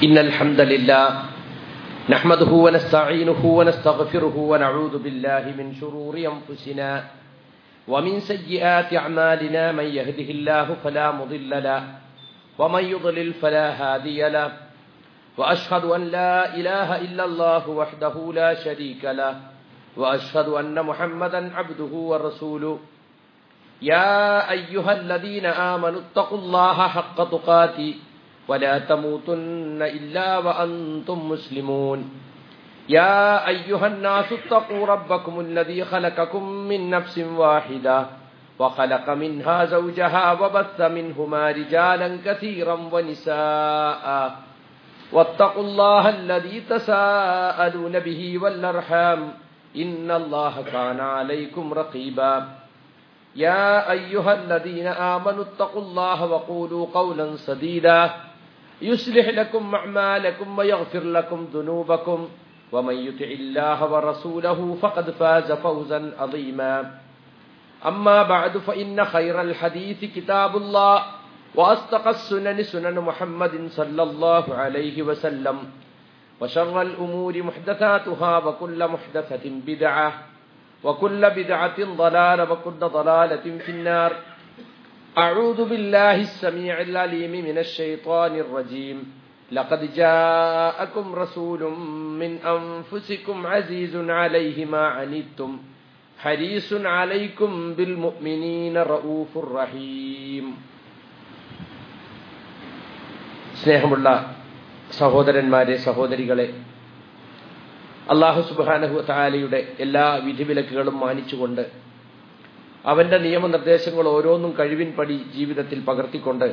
إن الحمد لله نحمده ونستعينه ونستغفره ونعوذ بالله من شرور أنفسنا ومن سيئات أعمالنا من يهده الله فلا مضل له ومن يضلل فلا هادي له وأشهد أن لا إله إلا الله وحده لا شريك له وأشهد أن محمدا عبده ورسوله يا أيها الذين آمنوا اتقوا الله حق تقاته ولا تموتن إلا وأنتم مسلمون يا أيها الناس اتقوا ربكم الذي خلقكم من نفس واحدة وخلق منها زوجها وبث منهما رجالا كثيرا ونساء واتقوا الله الذي تساءلون به والأرحام إن الله كان عليكم رقيبا يا أيها الذين آمنوا اتقوا الله وقولوا قولا سديدا يصلح لكم أعمالكم ويغفر لكم ذنوبكم ومن يطع الله ورسوله فقد فاز فوزا عظيما أما بعد فإن خير الحديث كتاب الله وأصدق السنن سنن محمد صلى الله عليه وسلم وشر الأمور محدثاتها وكل محدثة بدعة وكل بدعة ضلالة وكل ضلالة في النار أعوذ بالله السميع العليم من الشيطان الرجيم لقد جاءكم رسول من أنفسكم عزيز عليه ما عنتم حريص عليكم بالمؤمنين رؤوف رحيم സ്നേഹമുള്ള സഹോദരന്മാരെ സഹോദരികളെ അള്ളാഹു സുബാനഹു താലയുടെ എല്ലാ വിധിവിലക്കുകളും മാനിച്ചുകൊണ്ട് അവന്റെ നിയമനിർദ്ദേശങ്ങൾ ഓരോന്നും കഴിവിൻ പടി ജീവിതത്തിൽ പകർത്തിക്കൊണ്ട്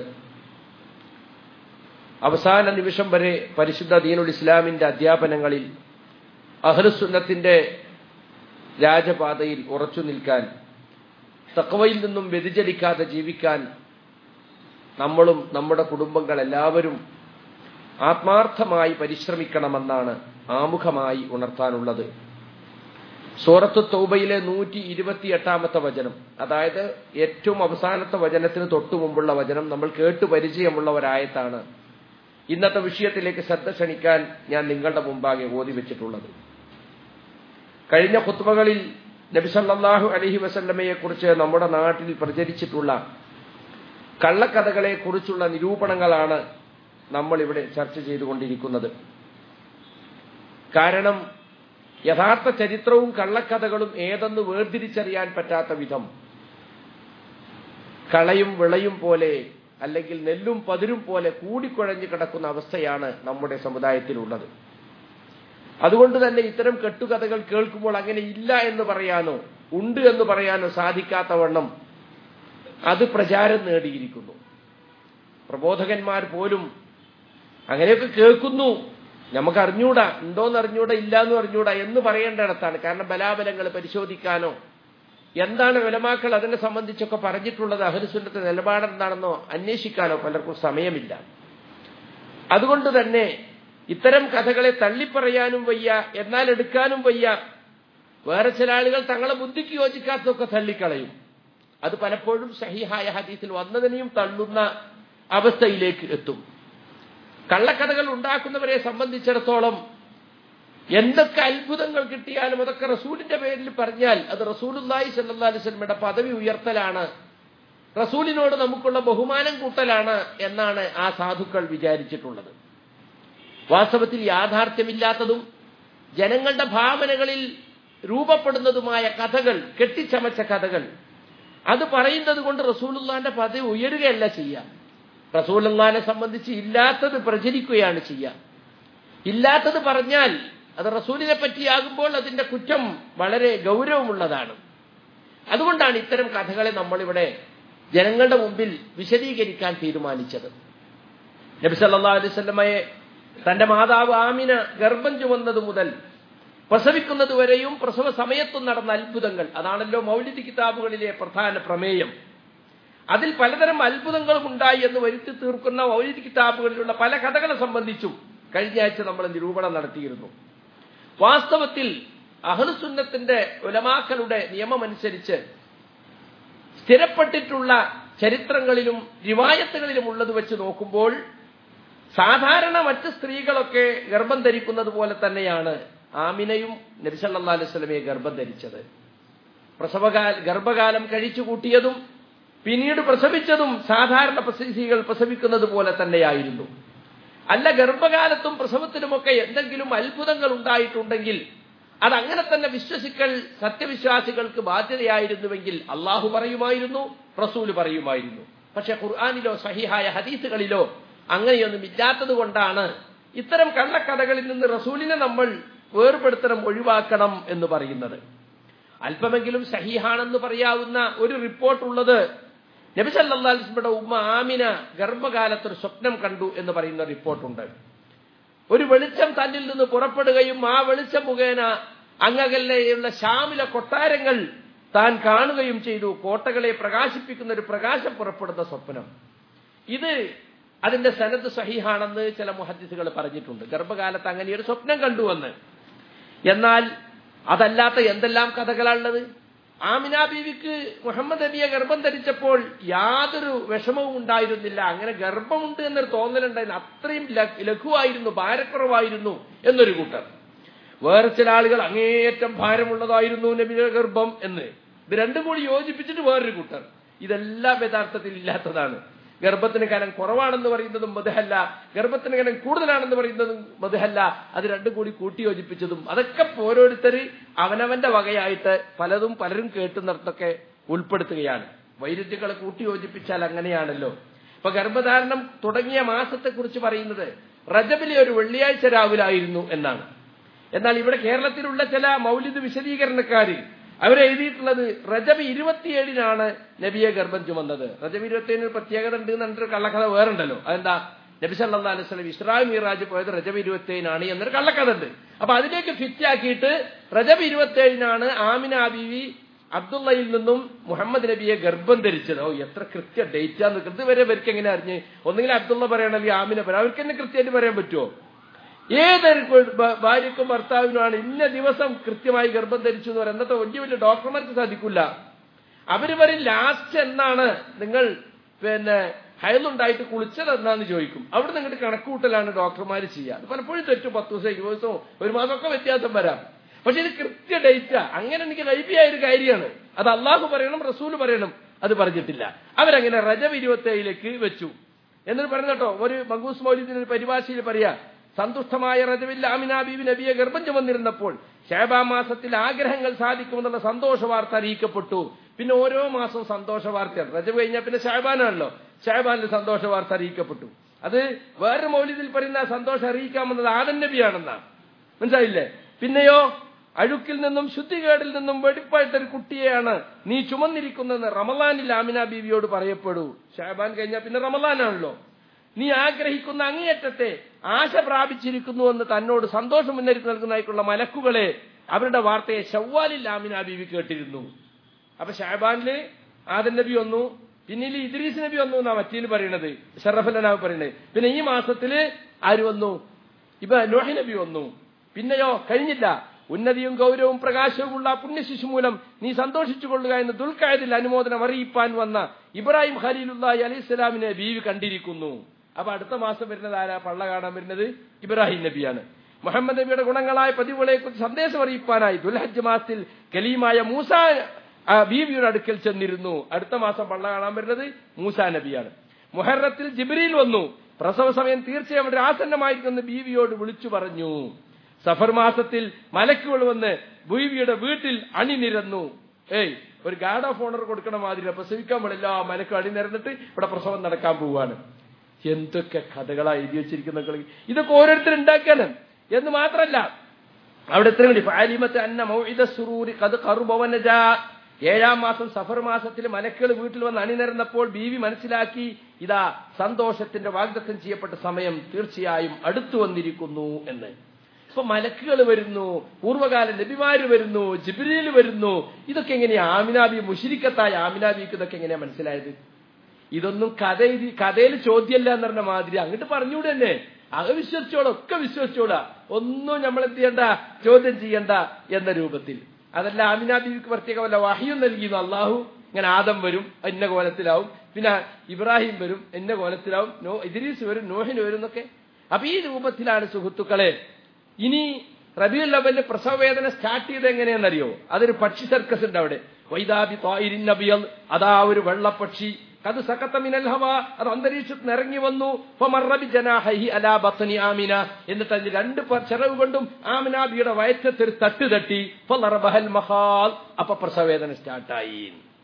അവസാന നിമിഷം വരെ പരിശുദ്ധ ദീനുൽ ഇസ്ലാമിന്റെ അധ്യാപനങ്ങളിൽ അഹ്ലുസുന്നത്തിന്റെ രാജപാതയിൽ ഉറച്ചു നിൽക്കാൻ തക്കവയിൽ നിന്നും വ്യതിചലിക്കാതെ ജീവിക്കാൻ നമ്മളും നമ്മുടെ കുടുംബങ്ങൾ എല്ലാവരും ആത്മാർത്ഥമായി പരിശ്രമിക്കണമെന്നാണ് ആമുഖമായി ഉണർത്താനുള്ളത് സൂറത്ത് തൗബയിലെ നൂറ്റി ഇരുപത്തിയെട്ടാമത്തെ വചനം അതായത് ഏറ്റവും അവസാനത്തെ വചനത്തിന് തൊട്ടു മുമ്പുള്ള വചനം നമ്മൾ കേട്ടു പരിചയമുള്ളവരായത്താണ് ഇന്നത്തെ വിഷയത്തിലേക്ക് ശ്രദ്ധ ക്ഷണിക്കാൻ ഞാൻ നിങ്ങളുടെ മുമ്പാകെ ഓതി വെച്ചിട്ടുള്ളത് കഴിഞ്ഞ കുത്തുബകളിൽ നബിസല്ലാഹു അലഹി വസല്ലമയെ കുറിച്ച് നമ്മുടെ നാട്ടിൽ പ്രചരിച്ചിട്ടുള്ള കള്ളക്കഥകളെ കുറിച്ചുള്ള നിരൂപണങ്ങളാണ് നമ്മൾ ഇവിടെ ചർച്ച ചെയ്തുകൊണ്ടിരിക്കുന്നത് കാരണം യഥാർത്ഥ ചരിത്രവും കള്ളക്കഥകളും ഏതെന്ന് വേർതിരിച്ചറിയാൻ പറ്റാത്ത വിധം കളയും വിളയും പോലെ അല്ലെങ്കിൽ നെല്ലും പതിരും പോലെ കൂടിക്കുഴഞ്ഞു കിടക്കുന്ന അവസ്ഥയാണ് നമ്മുടെ സമുദായത്തിലുള്ളത് അതുകൊണ്ട് തന്നെ ഇത്തരം കെട്ടുകഥകൾ കേൾക്കുമ്പോൾ അങ്ങനെ ഇല്ല എന്ന് പറയാനോ ഉണ്ട് എന്ന് പറയാനോ സാധിക്കാത്ത വണ്ണം അത് പ്രചാരം നേടിയിരിക്കുന്നു പ്രബോധകന്മാർ പോലും അങ്ങനെയൊക്കെ കേൾക്കുന്നു നമുക്ക് അറിഞ്ഞൂടാ ഉണ്ടോന്ന് അറിഞ്ഞൂടാ ഇല്ലാന്ന് അറിഞ്ഞൂടാ എന്ന് പറയേണ്ടിടത്താണ് കാരണം ബലാബലങ്ങൾ പരിശോധിക്കാനോ എന്താണ് വിലമാക്കൾ അതിനെ സംബന്ധിച്ചൊക്കെ പറഞ്ഞിട്ടുള്ളത് അഹരുസുന്നത്തെ നിലപാടെന്താണെന്നോ അന്വേഷിക്കാനോ പലർക്കും സമയമില്ല അതുകൊണ്ട് തന്നെ ഇത്തരം കഥകളെ തള്ളിപ്പറയാനും വയ്യ എന്നാൽ എടുക്കാനും വയ്യ വേറെ ചില ആളുകൾ തങ്ങളെ ബുദ്ധിക്ക് യോജിക്കാത്തതൊക്കെ തള്ളിക്കളയും അത് പലപ്പോഴും സഹിഹായ ഹദീസിൽ വന്നതിനെയും തള്ളുന്ന അവസ്ഥയിലേക്ക് എത്തും കള്ളക്കഥകൾ ഉണ്ടാക്കുന്നവരെ സംബന്ധിച്ചിടത്തോളം എന്തൊക്കെ അത്ഭുതങ്ങൾ കിട്ടിയാലും അതൊക്കെ റസൂലിന്റെ പേരിൽ പറഞ്ഞാൽ അത് റസൂലുല്ലായി സല്ലാ അലിസ്ലമിയുടെ പദവി ഉയർത്തലാണ് റസൂലിനോട് നമുക്കുള്ള ബഹുമാനം കൂട്ടലാണ് എന്നാണ് ആ സാധുക്കൾ വിചാരിച്ചിട്ടുള്ളത് വാസ്തവത്തിൽ യാഥാർത്ഥ്യമില്ലാത്തതും ജനങ്ങളുടെ ഭാവനകളിൽ രൂപപ്പെടുന്നതുമായ കഥകൾ കെട്ടിച്ചമച്ച കഥകൾ അത് പറയുന്നത് കൊണ്ട് റസൂലുല്ലാന്റെ പദവി ഉയരുകയല്ല ചെയ്യാം റസൂലുള്ളാനെ സംബന്ധിച്ച് ഇല്ലാത്തത് പ്രചരിക്കുകയാണ് ചെയ്യുക ഇല്ലാത്തത് പറഞ്ഞാൽ അത് റസൂലിനെ പറ്റിയാകുമ്പോൾ അതിന്റെ കുറ്റം വളരെ ഗൗരവമുള്ളതാണ് അതുകൊണ്ടാണ് ഇത്തരം കഥകളെ നമ്മളിവിടെ ജനങ്ങളുടെ മുമ്പിൽ വിശദീകരിക്കാൻ തീരുമാനിച്ചത് നബി സല്ലാ അലൈവല്ലമയെ തന്റെ മാതാവ് ആമിന ഗർഭം ചുമന്നത് മുതൽ പ്രസവിക്കുന്നത് വരെയും പ്രസവ സമയത്തും നടന്ന അത്ഭുതങ്ങൾ അതാണല്ലോ മൗലിദ് കിതാബുകളിലെ പ്രധാന പ്രമേയം അതിൽ പലതരം അത്ഭുതങ്ങളും ഉണ്ടായി എന്ന് വരുത്തി തീർക്കുന്ന മൗലിദ് കിതാബുകളിലുള്ള പല കഥകളെ സംബന്ധിച്ചും കഴിഞ്ഞ ആഴ്ച നമ്മൾ നിരൂപണം നടത്തിയിരുന്നു വാസ്തവത്തിൽ അഹ്ലുസുന്നത്തിന്റെ ഉലമാക്കളുടെ നിയമമനുസരിച്ച് സ്ഥിരപ്പെട്ടിട്ടുള്ള ചരിത്രങ്ങളിലും റിവായത്തുകളിലും ഉള്ളത് വെച്ച് നോക്കുമ്പോൾ സാധാരണ മറ്റ് സ്ത്രീകളൊക്കെ ഗർഭം ധരിക്കുന്നത് പോലെ തന്നെയാണ് ആമിനയും നബിസല്ലാ അലൈഹി സ്വലമയെ ഗർഭം ധരിച്ചത് പ്രസവകാല ഗർഭകാലം കഴിച്ചു കൂട്ടിയതും പിന്നീട് പ്രസവിച്ചതും സാധാരണ സ്ത്രീകൾ പ്രസവിക്കുന്നത് പോലെ തന്നെയായിരുന്നു അല്ല ഗർഭകാലത്തും പ്രസവത്തിനുമൊക്കെ എന്തെങ്കിലും അത്ഭുതങ്ങൾ ഉണ്ടായിട്ടുണ്ടെങ്കിൽ അതങ്ങനെ തന്നെ വിശ്വസിക്കൽ സത്യവിശ്വാസികൾക്ക് ബാധ്യതയായിരുന്നുവെങ്കിൽ അള്ളാഹു പറയുമായിരുന്നു റസൂല് പറയുമായിരുന്നു പക്ഷെ ഖുർആാനിലോ സഹിഹായ ഹദീസുകളിലോ അങ്ങനെയൊന്നും ഇല്ലാത്തത് കൊണ്ടാണ് ഇത്തരം കള്ളക്കഥകളിൽ നിന്ന് റസൂലിനെ നമ്മൾ വേർപെടുത്തണം ഒഴിവാക്കണം എന്ന് പറയുന്നത് അല്പമെങ്കിലും സഹിഹാണെന്ന് പറയാവുന്ന ഒരു റിപ്പോർട്ടുള്ളത് നബി സല്ലാസ്മയുടെ ഉമ്മ ആമിന ഗർഭകാലത്ത് ഒരു സ്വപ്നം കണ്ടു എന്ന് പറയുന്ന റിപ്പോർട്ടുണ്ട് ഒരു വെളിച്ചം തന്നിൽ നിന്ന് പുറപ്പെടുകയും ആ വെളിച്ചം മുഖേന അങ്ങകലെയുള്ള ശാമില കൊട്ടാരങ്ങൾ താൻ കാണുകയും ചെയ്തു കോട്ടകളെ പ്രകാശിപ്പിക്കുന്ന ഒരു പ്രകാശം പുറപ്പെടുന്ന സ്വപ്നം ഇത് അതിന്റെ സനത് സഹിഹാണെന്ന് ചില മുഹദ്ദിസുകൾ പറഞ്ഞിട്ടുണ്ട് ഗർഭകാലത്ത് അങ്ങനെ ഒരു സ്വപ്നം കണ്ടുവന്ന് എന്നാൽ അതല്ലാത്ത എന്തെല്ലാം കഥകളാണുള്ളത് ആമിന ബീവിക്ക് മുഹമ്മദ് നബിയെ ഗർഭം ധരിച്ചപ്പോൾ യാതൊരു വിഷമവും ഉണ്ടായിരുന്നില്ല അങ്ങനെ ഗർഭമുണ്ട് എന്നൊരു തോന്നലുണ്ടായിരുന്നു അത്രയും ലഘുവായിരുന്നു ഭാരക്കുറവായിരുന്നു എന്നൊരു കൂട്ടർ വേറെ ചില ആളുകൾ അങ്ങേയറ്റം ഭാരമുള്ളതായിരുന്നു നബിയുടെ ഗർഭം എന്ന് ഇത് രണ്ടും കൂടി യോജിപ്പിച്ചിട്ട് വേറൊരു കൂട്ടർ ഇതെല്ലാം യഥാർത്ഥത്തിൽ ഇല്ലാത്തതാണ് ഗർഭത്തിന് കനം കുറവാണെന്ന് പറയുന്നതും മധുഹല്ല ഗർഭത്തിന് കനം കൂടുതലാണെന്ന് പറയുന്നതും മധുഹല്ല അത് രണ്ടും കൂടി കൂട്ടി യോജിപ്പിച്ചതും അതൊക്കെ ഓരോരുത്തര് അവനവന്റെ വകയായിട്ട് പലതും പലരും കേട്ടുന്നിടത്തൊക്കെ ഉൾപ്പെടുത്തുകയാണ് വൈരുദ്ധ്യങ്ങളെ കൂട്ടി യോജിപ്പിച്ചാൽ അങ്ങനെയാണല്ലോ ഇപ്പൊ ഗർഭധാരണം തുടങ്ങിയ മാസത്തെക്കുറിച്ച് പറയുന്നത് റജബിലെ ഒരു വെള്ളിയാഴ്ച രാവിലായിരുന്നു എന്നാണ് എന്നാൽ ഇവിടെ കേരളത്തിലുള്ള ചില മൗലിക വിശദീകരണക്കാര് അവരെഴുതിയിട്ടുള്ളത് റജബ് ഇരുപത്തിയേഴിനാണ് നബിയെ ഗർഭം ചുമന്നത് റജബ് ഇരുപത്തിയേഴിന് പ്രത്യേകത ഉണ്ട് എന്നൊരു കള്ളക്കഥ വേറുണ്ടല്ലോ അതെന്താ നബി സല്ലാ അലൈഹി സ്വലം ഇസ്രാ മീറാജ് പോയത് റജബ് ഇരുപത്തിയേഴിനാണ് എന്നൊരു കള്ളക്കഥ ഉണ്ട് അപ്പൊ അതിലേക്ക് ഫിറ്റാക്കിയിട്ട് റജബ് ഇരുപത്തിയേഴിനാണ് ആമിന ബീവി അബ്ദുള്ളയിൽ നിന്നും മുഹമ്മദ് നബിയെ ഗർഭം ധരിച്ചത് ഓ എത്ര കൃത്യ ഡേറ്റ് ആന്ന് ഇതുവരെ ഇവർക്ക് എങ്ങനെ അറിഞ്ഞ് ഒന്നുകിൽ അബ്ദുള്ള പറയണം അല്ലെങ്കിൽ ആമിന പറയാം അവർക്ക് തന്നെ കൃത്യമായിട്ട് പറയാൻ പറ്റുമോ ഏതൊരു ഭാര്യക്കും ഭർത്താവിനുമാണ് ഇന്ന ദിവസം കൃത്യമായി ഗർഭം ധരിച്ചു എന്ന് പറയാം എന്നത്തെ വലിയ വലിയ ഡോക്ടർമാർക്ക് സാധിക്കില്ല അവര് പറയും ലാസ്റ്റ് എന്നാണ് നിങ്ങൾ പിന്നെ ഹയലുണ്ടായിട്ട് കുളിച്ചത് എന്നാന്ന് ചോദിക്കും അവിടെ നിങ്ങളുടെ കണക്കുകൂട്ടലാണ് ഡോക്ടർമാർ ചെയ്യുക അത് പലപ്പോഴും തെറ്റും പത്ത് ദിവസം ഇരുപത് ദിവസവും ഒരു മാസമൊക്കെ വ്യത്യാസം വരാം പക്ഷെ ഇത് കൃത്യ ഡേറ്റാ അങ്ങനെ എനിക്ക് ലൈഫിയായ ഒരു കാര്യമാണ് അത് അള്ളാഹു പറയണം റസൂല് പറയണം അത് പറഞ്ഞിട്ടില്ല അവരങ്ങനെ റജബ് ഇരുപത്തേഴിലേക്ക് വെച്ചു എന്നിട്ട് പറഞ്ഞു കേട്ടോ ഒരു മങ്കൂസ് മൗലിദിന്റെ ഒരു പരിഭാഷയിൽ പറയാ സന്തുഷ്ടമായ റജവിൽ ആമിന ബീബി നബിയെ ഗർഭം ചുമന്നിരുന്നപ്പോൾ ഷേബാ മാസത്തിൽ ആഗ്രഹങ്ങൾ സാധിക്കുമെന്നുള്ള സന്തോഷ വാർത്ത അറിയിക്കപ്പെട്ടു പിന്നെ ഓരോ മാസവും സന്തോഷ വാർത്തയാണ് റജബ് കഴിഞ്ഞാൽ പിന്നെ ഷാബാനാണല്ലോ ഷാബാനിൽ സന്തോഷ വാർത്ത അറിയിക്കപ്പെട്ടു അത് വേറെ മൗലിദിൽ പറയുന്ന സന്തോഷം അറിയിക്കാമെന്നത് ആദൻ നബിയാണെന്നാണ് മനസ്സിലായില്ലേ പിന്നെയോ അഴുക്കിൽ നിന്നും ശുദ്ധികേടിൽ നിന്നും വെടിപ്പായിട്ടൊരു കുട്ടിയെയാണ് നീ ചുമന്നിരിക്കുന്നതെന്ന് റമലാനിൽ ആമിന ബീവിയോട് പറയപ്പെടൂ ഷാബാൻ കഴിഞ്ഞാൽ പിന്നെ റമലാനാണല്ലോ നീ ആഗ്രഹിക്കുന്ന അങ്ങേയറ്റത്തെ ആശ പ്രാപിച്ചിരിക്കുന്നുവെന്ന് തന്നോട് സന്തോഷം മുന്നറിയിപ്പ് നൽകുന്നതായിട്ടുള്ള മലക്കുകളെ അവരുടെ വാർത്തയെ ഷവ്വാലിൽ ആമിന ബീവി കേട്ടിരുന്നു അപ്പൊ ഷാബാനില് ആദൻ നബി വന്നു പിന്നീട് ഇദ്രീസ് നബി വന്നു എന്നാ മറ്റീൽ പറയണത് ഷറഫലനാവ് പറയുന്നത് പിന്നെ ഈ മാസത്തില് ആര് വന്നു ഇപ്പൊ നോഹി നബി വന്നു പിന്നെയോ കഴിഞ്ഞില്ല ഉന്നതിയും ഗൗരവവും പ്രകാശവുമുള്ള പുണ്യശിശു മൂലം നീ സന്തോഷിച്ചു കൊള്ളുക എന്ന് ദുൽഖായതിൽ അനുമോദനം അറിയിപ്പാൻ വന്ന ഇബ്രാഹിം ഖലീലുല്ലാഹി അലൈഹി സ്വലാമിനെ ബീവി കണ്ടിരിക്കുന്നു അപ്പൊ അടുത്ത മാസം വരുന്നത് ആരാ പള്ള കാണാൻ വരുന്നത് ഇബ്രാഹിം നബിയാണ് മുഹമ്മദ് നബിയുടെ ഗുണങ്ങളായ പതിവുകളെ കുറിച്ച് സന്ദേശം അറിയിപ്പാനായി ദുൽഹജ്ജ് മാസത്തിൽ കലീമായ മൂസ ബീവിയുടെ അടുക്കൽ ചെന്നിരുന്നു അടുത്ത മാസം പള്ള കാണാൻ വരുന്നത് മൂസ നബിയാണ് മുഹറത്തിൽ ജിബ്രീൽ വന്നു പ്രസവ സമയം തീർച്ചയായും അവിടെ ആസന്നമായിരിക്കുന്ന ബീവിയോട് വിളിച്ചു പറഞ്ഞു സഫർ മാസത്തിൽ മലക്കുകൾ വന്ന് ബീവിയുടെ വീട്ടിൽ അണിനിരന്നു ഏയ് ഒരു ഗാർഡ് ഓഫ് ഓണർ കൊടുക്കണ മാതിരി പ്രസവിക്കാൻ പാടില്ല ആ മലക്ക് അണിനിരന്നിട്ട് ഇവിടെ പ്രസവം നടക്കാൻ പോവാണ് എന്തൊക്കെ കഥകളാ എഴുതി വെച്ചിരിക്കുന്ന ഇതൊക്കെ ഓരോരുത്തർ ഉണ്ടാക്കാണ് എന്ന് മാത്രല്ല അവിടെ എത്ര വേണ്ടി ഫാലിമത്ത് അന്ന മൗഇദ സുറൂരി കത് കറുഭവനജ ഏഴാം മാസം സഫർ മാസത്തിൽ മലക്കുകൾ വീട്ടിൽ വന്ന് അണിനിരന്നപ്പോൾ ബീവി മനസ്സിലാക്കി ഇതാ സന്തോഷത്തിന്റെ വാഗ്ദത്തം ചെയ്യപ്പെട്ട സമയം തീർച്ചയായും അടുത്തു വന്നിരിക്കുന്നു എന്ന് ഇപ്പൊ മലക്കുകൾ വരുന്നു പൂർവ്വകാല നബിമാര് വരുന്നു ജിബ്രീൽ വരുന്നു ഇതൊക്കെ എങ്ങനെയാ ആമിനാബി മുഷിരിക്കത്തായ ആമിനാബിക്ക് ഇതൊക്കെ എങ്ങനെയാ മനസ്സിലായത് ഇതൊന്നും കഥ കഥയിൽ ചോദ്യമല്ല എന്ന് പറഞ്ഞ മാതിരി അങ്ങോട്ട് പറഞ്ഞൂടെ തന്നെ അത് വിശ്വസിച്ചോളാം ഒക്കെ വിശ്വസിച്ചോളാം ഒന്നും നമ്മൾ എന്ത് ചെയ്യണ്ട ചോദ്യം ചെയ്യണ്ട എന്ന രൂപത്തിൽ അതല്ല ആമിന ബീവിക്ക് പ്രത്യേക വല്ല വഹിയും നൽകിയിരുന്നു അള്ളാഹു ഇങ്ങനെ ആദം വരും എന്ന കോലത്തിലാവും പിന്നെ ഇബ്രാഹിം വരും എന്ന കോലത്തിലാവും നോ ഇദ്രീസ് വരും നോഹിന് വരും എന്നൊക്കെ അപ്പൊ ഈ രൂപത്തിലാണ് സുഹൃത്തുക്കളെ ഇനി റബിയുൽ ലവലിന് പ്രസവവേദന സ്റ്റാർട്ട് ചെയ്ത് എങ്ങനെയാണെന്നറിയോ അതൊരു പക്ഷി സർക്കസ് ഉണ്ട് അവിടെ വൈദാബി തായിരിൻ നബിയൽ അതാ ഒരു വെള്ളപ്പക്ഷി അത് സക്കത്തമിനൽ ഹവ അത് അന്തരീക്ഷത്തിൽ നിന്ന് ഇറങ്ങി വന്നു ഫമറബി ജനാഹി അലാ ബത്തനി ആമിന എന്നിട്ട് അതിന് രണ്ട് പ- ചിറവ് കൊണ്ടും ആമിനാബിയുടെ വയറ്റത്തിൽ തട്ട് തട്ടി ഫലറബഹൽ മഹാൽ അപ്പൊ പ്രസവവേദന സ്റ്റാർട്ടായി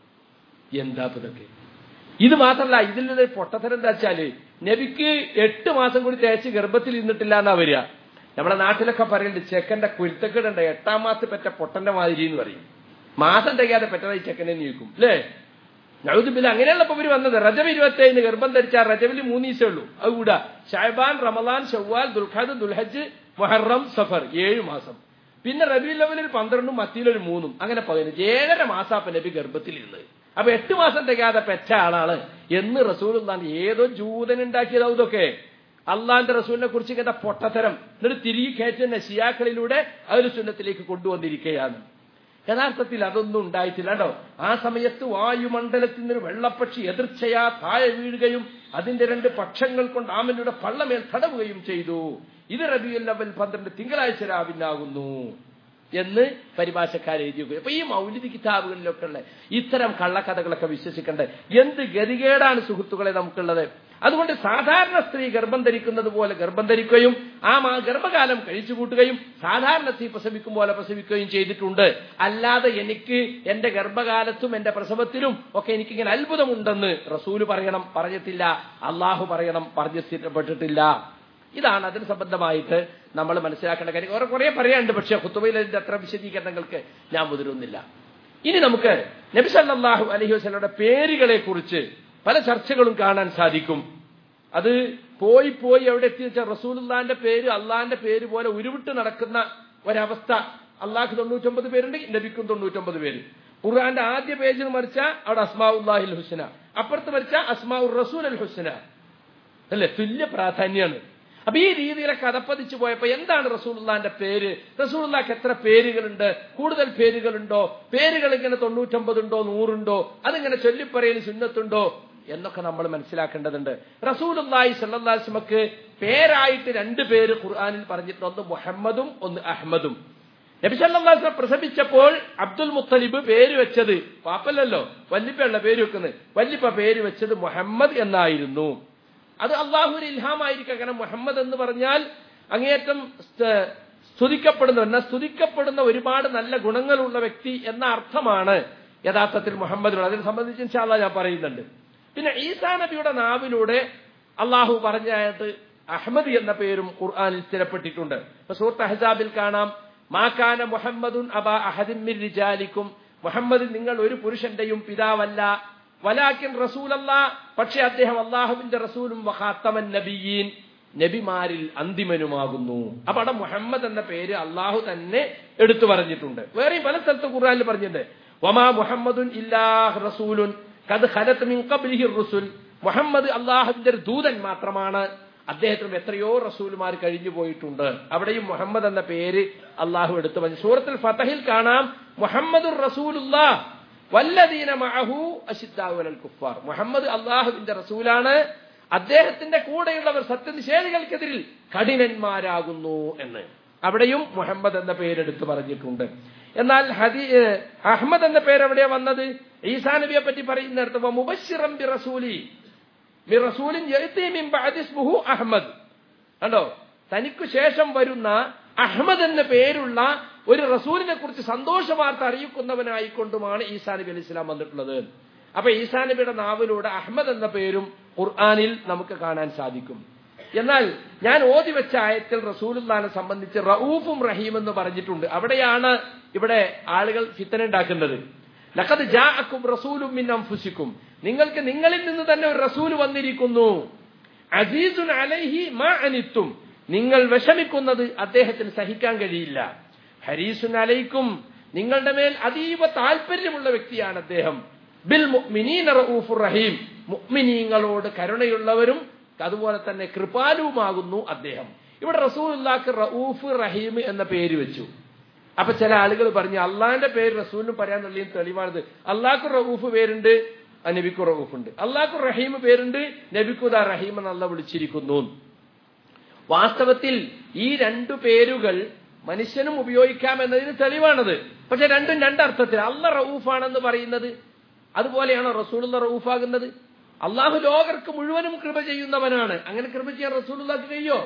എന്താ ഇപ്പൊ ഇതൊക്കെ ഇത് മാത്രല്ല ഇതിലൊരു പൊട്ടത്തരം എന്താ വെച്ചാല് നബിക്ക് എട്ട് മാസം കൂടി തേച്ച് ഗർഭത്തിൽ ഇരുന്നിട്ടില്ല എന്നാ വരിക നമ്മുടെ നാട്ടിലൊക്കെ പറയുന്നുണ്ട് ചെക്കന്റെ കുരുത്തക്കേടുണ്ട് എട്ടാം മാസത്തിൽ പെറ്റ പൊട്ടന്റെ മാതിരി എന്ന് പറയും മാസം തികയാതെ പെറ്റതായി ചെക്കനെ നീക്കും അല്ലേ നഴുതുബില്ല അങ്ങനെയുള്ള ഇപ്പൊ ഇവര് വന്നത് റജബ് ഇരുപത്തേഴിന് ഗർഭം ധരിച്ചാൽ റജബിൽ മൂന്ന് ദിവസമേ ഉള്ളൂ അത് കൂടാ ഷാബാൻ റമദാൻ ഷവ്വാൽ ദുൽഖാദ് ദുൽഹജ് മുഹറം സഫർ ഏഴ് മാസം പിന്നെ റബി ലെവലിൽ പന്ത്രണ്ടും മത്തിയിലൊരു മൂന്നും അങ്ങനെ പതിനഞ്ച് ഏഴര മാസാപ്പ നബി ഗർഭത്തിലിരുന്നത് അപ്പൊ എട്ട് മാസം തികയാതെ പെറ്റ ആളാണ് എന്ന് റസൂൽ ഏതോ ജൂതൻ ഉണ്ടാക്കിയതാവും ഇതൊക്കെ അള്ളാന്റെ റസൂലിനെ കുറിച്ച് ഇങ്ങനത്തെ പൊട്ടത്തരം എന്നിട്ട് തിരികെ കയറ്റുന്ന ഷിയാക്കളിലൂടെ ഒരു സുന്നത്തിലേക്ക് കൊണ്ടുവന്നിരിക്കുകയാണ് യഥാർത്ഥത്തിൽ അതൊന്നും ഉണ്ടായിട്ടില്ല കേട്ടോ ആ സമയത്ത് വായുമണ്ഡലത്തിൽ നിന്ന് ഒരു വെള്ളപ്പക്ഷി എതിർച്ചയാ താഴെ വീഴുകയും അതിന്റെ രണ്ട് പക്ഷങ്ങൾ കൊണ്ട് ആമനയുടെ പള്ളമേൽ തടവുകയും ചെയ്തു ഇത് റബിയുൽ അവൽ പന്ത്രണ്ട് തിങ്കളാഴ്ച രാവിനാകുന്നു എന്ന് പരിഭാഷക്കാർ എഴുതി വെക്കും അപ്പൊ ഈ മൗലിക കിതാബുകളിലൊക്കെ ഉള്ള ഇത്തരം കള്ളക്കഥകളൊക്കെ വിശ്വസിക്കേണ്ടത് എന്ത് ഗതികേടാണ് സുഹൃത്തുക്കളെ നമുക്കുള്ളത് അതുകൊണ്ട് സാധാരണ സ്ത്രീ ഗർഭം ധരിക്കുന്നത് പോലെ ഗർഭം ധരിക്കുകയും ആ മാ- ഗർഭകാലം കഴിച്ചു കൂട്ടുകയും സാധാരണ സ്ത്രീ പ്രസവിക്കും പോലെ പ്രസവിക്കുകയും ചെയ്തിട്ടുണ്ട് അല്ലാതെ എനിക്ക് എന്റെ ഗർഭകാലത്തും എന്റെ പ്രസവത്തിലും ഒക്കെ എനിക്കിങ്ങനെ അത്ഭുതമുണ്ടെന്ന് റസൂല് പറയണം പറഞ്ഞിട്ടില്ല അള്ളാഹു പറയണം പറഞ്ഞു സ്ഥിരപ്പെട്ടിട്ടില്ല ഇതാണ് അതിന് സംബന്ധമായിട്ട് നമ്മൾ മനസ്സിലാക്കേണ്ട കാര്യം കുറെ കുറെ പറയാനുണ്ട് പക്ഷേ ഹുത്തുബയിൽ അതിന്റെ അത്ര വിശദീകരണങ്ങൾക്ക് ഞാൻ മുതിരുന്നില്ല ഇനി നമുക്ക് നബി സല്ലല്ലാഹു അലൈഹി വസല്ലമയുടെ പേരുകളെ കുറിച്ച് പല ചർച്ചകളും കാണാൻ സാധിക്കും അത് പോയി പോയി എവിടെ എത്തി വെച്ചാൽ റസൂലുള്ളാന്റെ പേര് അള്ളാന്റെ പേര് പോലെ ഉരുവിട്ട് നടക്കുന്ന ഒരവസ്ഥ അള്ളാഹ് തൊണ്ണൂറ്റൊമ്പത് പേരുണ്ടെങ്കിൽ നബിക്കും തൊണ്ണൂറ്റൊമ്പത് പേര് ഖുർആന്റെ ആദ്യ പേജിൽ മറിച്ച അവിടെ അസ്മാഉല്ലാഹിൽ ഹുസ്ന അപ്പുറത്ത് മറിച്ച അസ്മാഉർ റസൂൽ അൽ ഹുസ്ന അല്ലേ തുല്യ പ്രാധാന്യമാണ് അപ്പൊ ഈ രീതിയിലൊക്കെ അതപ്പതിച്ചു പോയപ്പോ എന്താണ് റസൂലുള്ളാന്റെ പേര് റസൂലുള്ളാക്ക് എത്ര പേരുകളുണ്ട് കൂടുതൽ പേരുകളുണ്ടോ പേരുകൾ ഇങ്ങനെ തൊണ്ണൂറ്റൊമ്പതുണ്ടോ നൂറുണ്ടോ അതിങ്ങനെ ചൊല്ലിപ്പറയൽ സുന്നത്തുണ്ടോ എന്നൊക്കെ നമ്മൾ മനസ്സിലാക്കേണ്ടതുണ്ട് റസൂലുള്ളാഹി സ്വല്ലല്ലാഹു അലൈഹി വസല്ലമക്ക് പേരായിട്ട് രണ്ട് പേര് ഖുർആനിൽ പറഞ്ഞിട്ടുണ്ട് ഒന്ന് മുഹമ്മദും ഒന്ന് അഹമ്മദും നബി സല്ലല്ലാഹു അലൈഹി വസല്ലം പ്രസവിച്ചപ്പോൾ അബ്ദുൽ മുത്തലിബ് പേര് വെച്ചത് പാപ്പല്ലല്ലോ വല്ലിപ്പയുള്ള പേര് വെക്കുന്നത് വല്ലിപ്പ പേര് വെച്ചത് മുഹമ്മദ് എന്നായിരുന്നു അത് അള്ളാഹുവിന് ഇൽഹാമായിരിക്കാം കാരണം മുഹമ്മദ് എന്ന് പറഞ്ഞാൽ അങ്ങേയറ്റം സ്ത- സ്തുതിക്കപ്പെടുന്ന എന്നാൽ സ്തുതിക്കപ്പെടുന്ന ഒരുപാട് നല്ല ഗുണങ്ങളുള്ള വ്യക്തി എന്ന അർത്ഥമാണ് യഥാർത്ഥത്തിൽ മുഹമ്മദിനോട് അതിനെ സംബന്ധിച്ച് ഇൻഷാല്ല ഞാൻ പറയുന്നുണ്ട് പിന്നെ ഈസാ നബിയുടെ നാവിലൂടെ അള്ളാഹു പറഞ്ഞായിട്ട് അഹമ്മദ് എന്ന പേരും ഖുർആാനിൽ സ്ഥിരപ്പെട്ടിട്ടുണ്ട് ഇപ്പൊ സൂറത്ത് അഹ്സാബിൽ കാണാം മാക്കാന മുഹമ്മദുൻ അബ അഹദിൻ മിർ റിജാലിക്കും മുഹമ്മദ് നിങ്ങൾ ഒരു പുരുഷന്റെയും പിതാവല്ല വലാക്കിൻ റസൂലല്ല പക്ഷെ അദ്ദേഹം അള്ളാഹുവിന്റെ റസൂലും വഹാത്തമൻ നബിയീൻ നബിമാരിൽ അന്തിമനുമാകുന്നു അപ്പൊ അവിടെ മുഹമ്മദ് എന്ന പേര് അള്ളാഹു തന്നെ എടുത്തു പറഞ്ഞിട്ടുണ്ട് വേറെയും പല സ്ഥലത്ത് ഖുർആനിൽ പറഞ്ഞിട്ടുണ്ട് വമാ മുഹമ്മദുൻ ഇല്ലാഹ് റസൂലുൻ കത് ഖലത്ത് മിൻ ഖബ്ലിഹി റുസുൽ മുഹമ്മദ് അള്ളാഹുവിന്റെ ഒരു ദൂതൻ മാത്രമാണ് അദ്ദേഹത്തിന് എത്രയോ റസൂലുമാർ കഴിഞ്ഞു പോയിട്ടുണ്ട് അവിടെയും മുഹമ്മദ് എന്ന പേര് അള്ളാഹു എടുത്തു പറഞ്ഞു സൂറത്തുൽ ഫതഹിൽ കാണാം മുഹമ്മദുർ റസൂലുല്ലാ വല്ലദീന മഅഹു അശിദ്ദാഉ അലൽ കുഫാർ മുഹമ്മദ് അള്ളാഹുവിന്റെ റസൂലാണ് അദ്ദേഹത്തിന്റെ കൂടെയുള്ളവർ സത്യനിഷേധികൾക്കെതിരിൽ കഠിനന്മാരാകുന്നു എന്ന് അവിടെയും മുഹമ്മദ് എന്ന പേരെടുത്ത് പറഞ്ഞിട്ടുണ്ട് എന്നാൽ ഹദി ഏഹ് അഹമ്മദ് എന്ന പേര് എവിടെയാ വന്നത് ഈസാ നബിയെ പറ്റി പറയുന്നിടത്ത് മുബശ്ശിറം ബി റസൂലി ബി റസൂലിൻ യഅ്തി മിൻ ബഅദി ഇസ്മുഹു അഹ്മദ് കണ്ടോ തനിക്ക് ശേഷം വരുന്ന അഹമ്മദ് എന്ന പേരുള്ള ഒരു റസൂലിനെ കുറിച്ച് സന്തോഷ വാർത്ത അറിയിക്കുന്നവനായിക്കൊണ്ടുമാണ് ഈസാ നബി അലൈഹി ഇസ്ലാം വന്നിട്ടുള്ളത് അപ്പൊ ഈസാ നബിയുടെ നാവിലൂടെ അഹമ്മദ് എന്ന പേരും ഖുർആാനിൽ നമുക്ക് കാണാൻ സാധിക്കും എന്നാൽ ഞാൻ ഓതി വെച്ച ആയത്തിൽ റസൂലുല്ലാനെ സംബന്ധിച്ച് റഊഫും റഹീം എന്ന് പറഞ്ഞിട്ടുണ്ട് അവിടെയാണ് ഇവിടെ ആളുകൾ ഫിത്തന ഉണ്ടാക്കുന്നത് ലഖദ് ജാഅക്കും റസൂലും മിൻ അൻഫുസിക്കും നിങ്ങൾക്ക് നിങ്ങളിൽ നിന്ന് തന്നെ ഒരു റസൂൽ വന്നിരിക്കുന്നു അസീസുൻ അലൈഹി മാ അനിത്തും നിങ്ങൾ വിഷമിക്കുന്നത് അദ്ദേഹത്തിന് സഹിക്കാൻ കഴിയില്ല ഹരീസുൻ അലൈക്കും നിങ്ങളുടെ മേൽ അതീവ താല്പര്യമുള്ള വ്യക്തിയാണ് അദ്ദേഹം ബിൽ മുഅ്മിനീന റഊഫുർ റഹീം മുഅ്മിനീങ്ങളോട് കരുണയുള്ളവരും അതുപോലെ തന്നെ കൃപാലുവുമാകുന്നു അദ്ദേഹം ഇവിടെ റസൂലുള്ളാക്ക് റഊഫ് റഹീം എന്ന പേര് വെച്ചു അപ്പൊ ചില ആളുകൾ പറഞ്ഞു അള്ളാഹിന്റെ പേര് റസൂലിനും പറയാന്നുള്ളതും തെളിവാണിത് അള്ളാഹ്ക്ക് റഊഫ് പേരുണ്ട് ആ നബിക്കു റഊഫ് ഉണ്ട് അള്ളാഹ്ക്കു റഹീം പേരുണ്ട് നബിക്കുദ റഹീം എന്നല്ല വിളിച്ചിരിക്കുന്നു വാസ്തവത്തിൽ ഈ രണ്ടു പേരുകൾ മനുഷ്യനും ഉപയോഗിക്കാം എന്നതിന് തെളിവാണത് പക്ഷെ രണ്ടും രണ്ടർത്ഥത്തിൽ അല്ല റഊഫാണെന്ന് പറയുന്നത് അതുപോലെയാണോ റസൂലുള്ള റഊഫാകുന്നത് അള്ളാഹു ലോകർക്ക് മുഴുവനും കൃപ ചെയ്യുന്നവനാണ് അങ്ങനെ കൃപ ചെയ്യാൻ റസൂലുള്ളാക്ക് കഴിയോ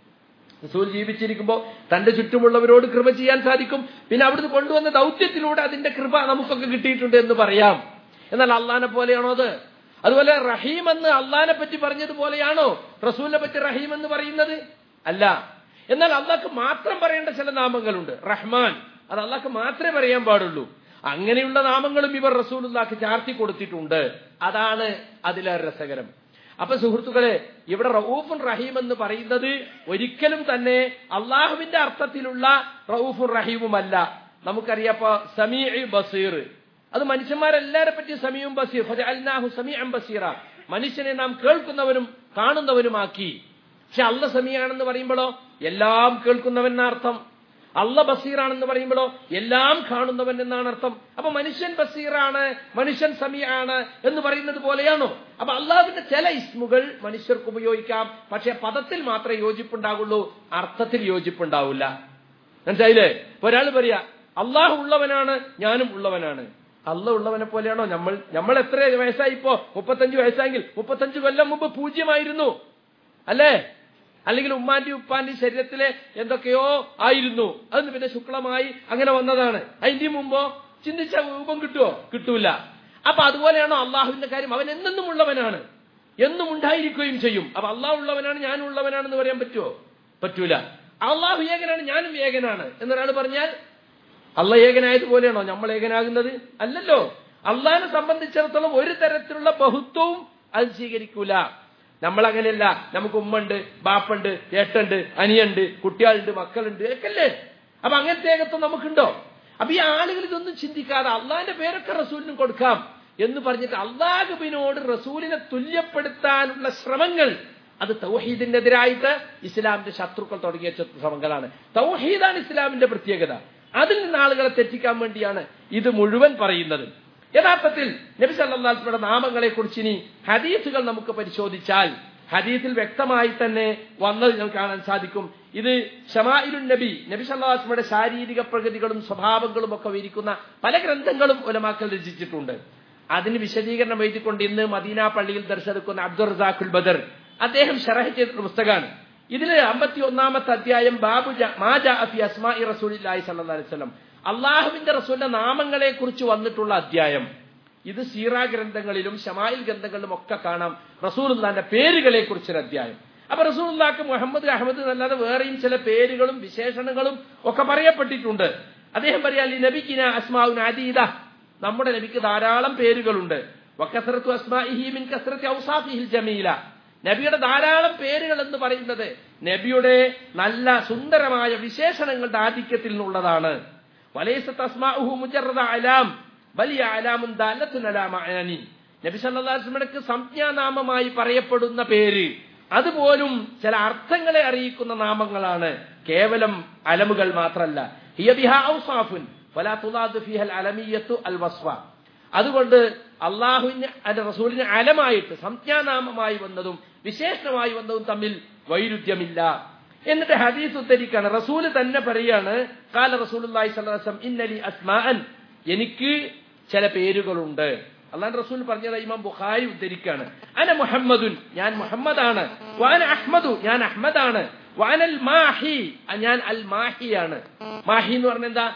റസൂൽ ജീവിച്ചിരിക്കുമ്പോൾ തന്റെ ചുറ്റുമുള്ളവരോട് കൃപ ചെയ്യാൻ സാധിക്കും പിന്നെ അവിടുന്ന് കൊണ്ടുവന്ന ദൗത്യത്തിലൂടെ അതിന്റെ കൃപ നമുക്കൊക്കെ കിട്ടിയിട്ടുണ്ട് എന്ന് പറയാം എന്നാൽ അള്ളാനെ പോലെയാണോ അത് അതുപോലെ റഹീം എന്ന് അള്ളാനെ പറ്റി പറഞ്ഞതുപോലെയാണോ റസൂലിനെ പറ്റി റഹീം എന്ന് പറയുന്നത് അല്ല എന്നാൽ അള്ളാഹ്ക്ക് മാത്രം പറയേണ്ട ചില നാമങ്ങളുണ്ട് റഹ്മാൻ അത് അള്ളാഹ്ക്ക് മാത്രമേ പറയാൻ പാടുള്ളൂ അങ്ങനെയുള്ള നാമങ്ങളും ഇവർ റസൂലുള്ളാഹ്ക്ക് ചാർത്തി കൊടുത്തിട്ടുണ്ട് അതാണ് അതിലേറെ രസകരം അപ്പൊ സുഹൃത്തുക്കളെ ഇവിടെ റഊഫുൻ റഹീം എന്ന് പറയുന്നത് ഒരിക്കലും തന്നെ അള്ളാഹുവിന്റെ അർത്ഥത്തിലുള്ള റഊഫുൻ റഹീമുമല്ല നമുക്കറിയാപ്പോ സമീ ബസീർ അത് മനുഷ്യന്മാരെല്ലാരെ പറ്റി സമീഉം ബസീർ ഫജഅൽനാഹു സമീഅൻ ബസീറ മനുഷ്യനെ നാം കേൾക്കുന്നവനും കാണുന്നവനുമാക്കി പക്ഷെ അല്ല സമീയാണെന്ന് പറയുമ്പോഴോ എല്ലാം കേൾക്കുന്നവൻ എന്നർത്ഥം അല്ല ബസീറാണെന്ന് പറയുമ്പോഴോ എല്ലാം കാണുന്നവൻ എന്നാണ് അർത്ഥം അപ്പൊ മനുഷ്യൻ ബസീറാണ് മനുഷ്യൻ സമീയാണ് എന്ന് പറയുന്നത് പോലെയാണോ അപ്പൊ അള്ളാഹുവിന്റെ ചില ഇസ്മുകൾ മനുഷ്യർക്ക് ഉപയോഗിക്കാം പക്ഷെ പദത്തിൽ മാത്രമേ യോജിപ്പുണ്ടാകുള്ളൂ അർത്ഥത്തിൽ യോജിപ്പുണ്ടാവില്ല മനസ്സിലായില്ലേ ഇപ്പൊ ഒരാൾ പറയാ അള്ളാഹു ഉള്ളവനാണ് ഞാനും ഉള്ളവനാണ് അല്ല ഉള്ളവനെ പോലെയാണോ നമ്മൾ നമ്മൾ എത്ര വയസ്സായി ഇപ്പോ മുപ്പത്തഞ്ച് വയസ്സായെങ്കിൽ മുപ്പത്തഞ്ച് കൊല്ലം മുമ്പ് പൂജ്യമായിരുന്നു അല്ലേ അല്ലെങ്കിൽ ഉമ്മാന്റെ ഉപ്പാന്റെ ശരീരത്തിലെ എന്തൊക്കെയോ ആയിരുന്നു അതൊന്നും പിന്നെ ശുക്ലമായി അങ്ങനെ വന്നതാണ് അതിന്റെ മുമ്പോ ചിന്തിച്ച രൂപം കിട്ടുമോ കിട്ടൂല അപ്പൊ അതുപോലെയാണോ അള്ളാഹുവിന്റെ കാര്യം അവൻ എന്നെന്നും ഉള്ളവനാണ് എന്നും ഉണ്ടായിരിക്കുകയും ചെയ്യും അപ്പൊ അള്ളാഹു ഉള്ളവനാണ് ഞാനും ഉള്ളവനാണെന്ന് പറയാൻ പറ്റുമോ പറ്റൂല അള്ളാഹു ഏകനാണ് ഞാനും ഏകനാണ് എന്നൊരാൾ പറഞ്ഞാൽ അള്ള ഏകനായതുപോലെയാണോ നമ്മൾ ഏകനാകുന്നത് അല്ലല്ലോ അള്ളാഹിനെ സംബന്ധിച്ചിടത്തോളം ഒരു തരത്തിലുള്ള ബഹുത്വവും അത് സ്വീകരിക്കൂല നമ്മൾ അങ്ങനെയല്ല നമുക്ക് ഉമ്മുണ്ട് ബാപ്പുണ്ട് ഏട്ടുണ്ട് അനിയുണ്ട് കുട്ടികളുണ്ട് മക്കളുണ്ട് ഒക്കെയല്ലേ അപ്പൊ അങ്ങനത്തെ ഏകത്വം നമുക്കുണ്ടോ അപ്പൊ ഈ ആളുകൾ ഇതൊന്നും ചിന്തിക്കാതെ അള്ളാഹിന്റെ പേരൊക്കെ റസൂലിനും കൊടുക്കാം എന്ന് പറഞ്ഞിട്ട് അള്ളാഹുബിനോട് റസൂലിനെ തുല്യപ്പെടുത്താനുള്ള ശ്രമങ്ങൾ അത് തൗഹീദിനെതിരായിട്ട് ഇസ്ലാമിന്റെ ശത്രുക്കൾ തുടങ്ങിയ ശ്രമങ്ങളാണ് തൗഹീദാണ് ഇസ്ലാമിന്റെ പ്രത്യേകത അതിൽ നിന്ന് ആളുകളെ തെറ്റിക്കാൻ വേണ്ടിയാണ് ഇത് മുഴുവൻ പറയുന്നത് യഥാർത്ഥത്തിൽ നബി സല്ലാസ്മയുടെ നാമങ്ങളെ കുറിച്ച് ഇനി ഹദീസുകൾ നമുക്ക് പരിശോധിച്ചാൽ ഹദീസിൽ വ്യക്തമായി തന്നെ വന്നത് നമുക്ക് കാണാൻ സാധിക്കും ഇത് ഷമായിലുൻ നബി നബി സല്ലാസ്മയുടെ ശാരീരിക പ്രകൃതികളും സ്വഭാവങ്ങളും ഒക്കെ വിരിക്കുന്ന പല ഗ്രന്ഥങ്ങളും ഉലമാക്കൾ രചിച്ചിട്ടുണ്ട് അതിന് വിശദീകരണം എഴുതിക്കൊണ്ട് ഇന്ന് മദീന പള്ളിയിൽ ദർശെടുക്കുന്ന അബ്ദുൾ റസാഖുൽ ബദർ അദ്ദേഹം ഷറഹ് ചെയ്ത പുസ്തകമാണ് ഇതില് അമ്പത്തി ഒന്നാമത്തെ അധ്യായം ബാബു മാജി അസ്മായി റസൂലി സല്ലാ അലൈവല്ലം അള്ളാഹുവിന്റെ റസൂലിന്റെ നാമങ്ങളെ കുറിച്ച് വന്നിട്ടുള്ള അധ്യായം ഇത് സീറ ഗ്രന്ഥങ്ങളിലും ഷമായിൽ ഗ്രന്ഥങ്ങളിലും ഒക്കെ കാണാം റസൂലുള്ളാന്റെ പേരുകളെ കുറിച്ചൊരു അധ്യായം അപ്പൊ റസൂലുള്ളാക്ക് മുഹമ്മദ് അഹമ്മദ് എന്നല്ലാതെ വേറെയും ചില പേരുകളും വിശേഷണങ്ങളും ഒക്കെ പറയപ്പെട്ടിട്ടുണ്ട് അദ്ദേഹം പറയാ നബിക്കിന അസ്മാവുൻ അതീത നമ്മുടെ നബിക്ക് ധാരാളം പേരുകളുണ്ട് വക്കസറത്തു അസ്മാഇഹി മിൻ കസറത്തി ഔസാഫിഹിൽ ജമീല നബിയുടെ ധാരാളം പേരുകൾ എന്ന് പറയുന്നത് നബിയുടെ നല്ല സുന്ദരമായ വിശേഷണങ്ങളുടെ ആധിക്യത്തിൽ നിന്നുള്ളതാണ് വലൈസത്ത് അസ്മാഉഹു മുജറദ അലാം വലിയ അലാമുൻ ദാലത്തുൻ അലാ മഅനി നബി സല്ലല്ലാഹു അലൈഹി വസല്ലമക്ക് സംജ്ഞാനാമമായി പറയപ്പെടുന്ന പേര് അതുപോലും ചില അർത്ഥങ്ങളെ അറിയിക്കുന്ന നാമങ്ങളാണ് കേവലം അലമുകൾ മാത്രമല്ല ഹിയ ബിഹാ ഔസാഫുൻ വലാ തുലാദു ഫിഹൽ അലമിയത്തു അൽ വസ്വ അതുകൊണ്ട് അള്ളാഹുവിന് അതിന്റെ റസൂലിന് അലമായിട്ട് സംജ്ഞാനാമമായി വന്നതും വിശേഷണമായി വന്നതും തമ്മിൽ വൈരുദ്ധ്യമില്ല എന്നിട്ട് ഹദീസ് ഉദ്ധരിക്കാണ് റസൂല് തന്നെ പറയാണ് കാല റസൂലി സ്വലം ഇന്നലി അസ്മാൻ എനിക്ക് ചില പേരുകളുണ്ട് അള്ളാഹ് റസൂൽ പറഞ്ഞത് ഇമാം ബുഖാരി ഉദ്ധരിക്കാണ് അന മുഹമ്മദുൻ ഞാൻ മുഹമ്മദാണ് വാന അഹ്മദു ഞാൻ അഹ്മദാണ് വാനൽ മാഹി ഞാൻ അൽ മാഹിയാണ് മാഹി എന്ന് പറഞ്ഞ എന്താ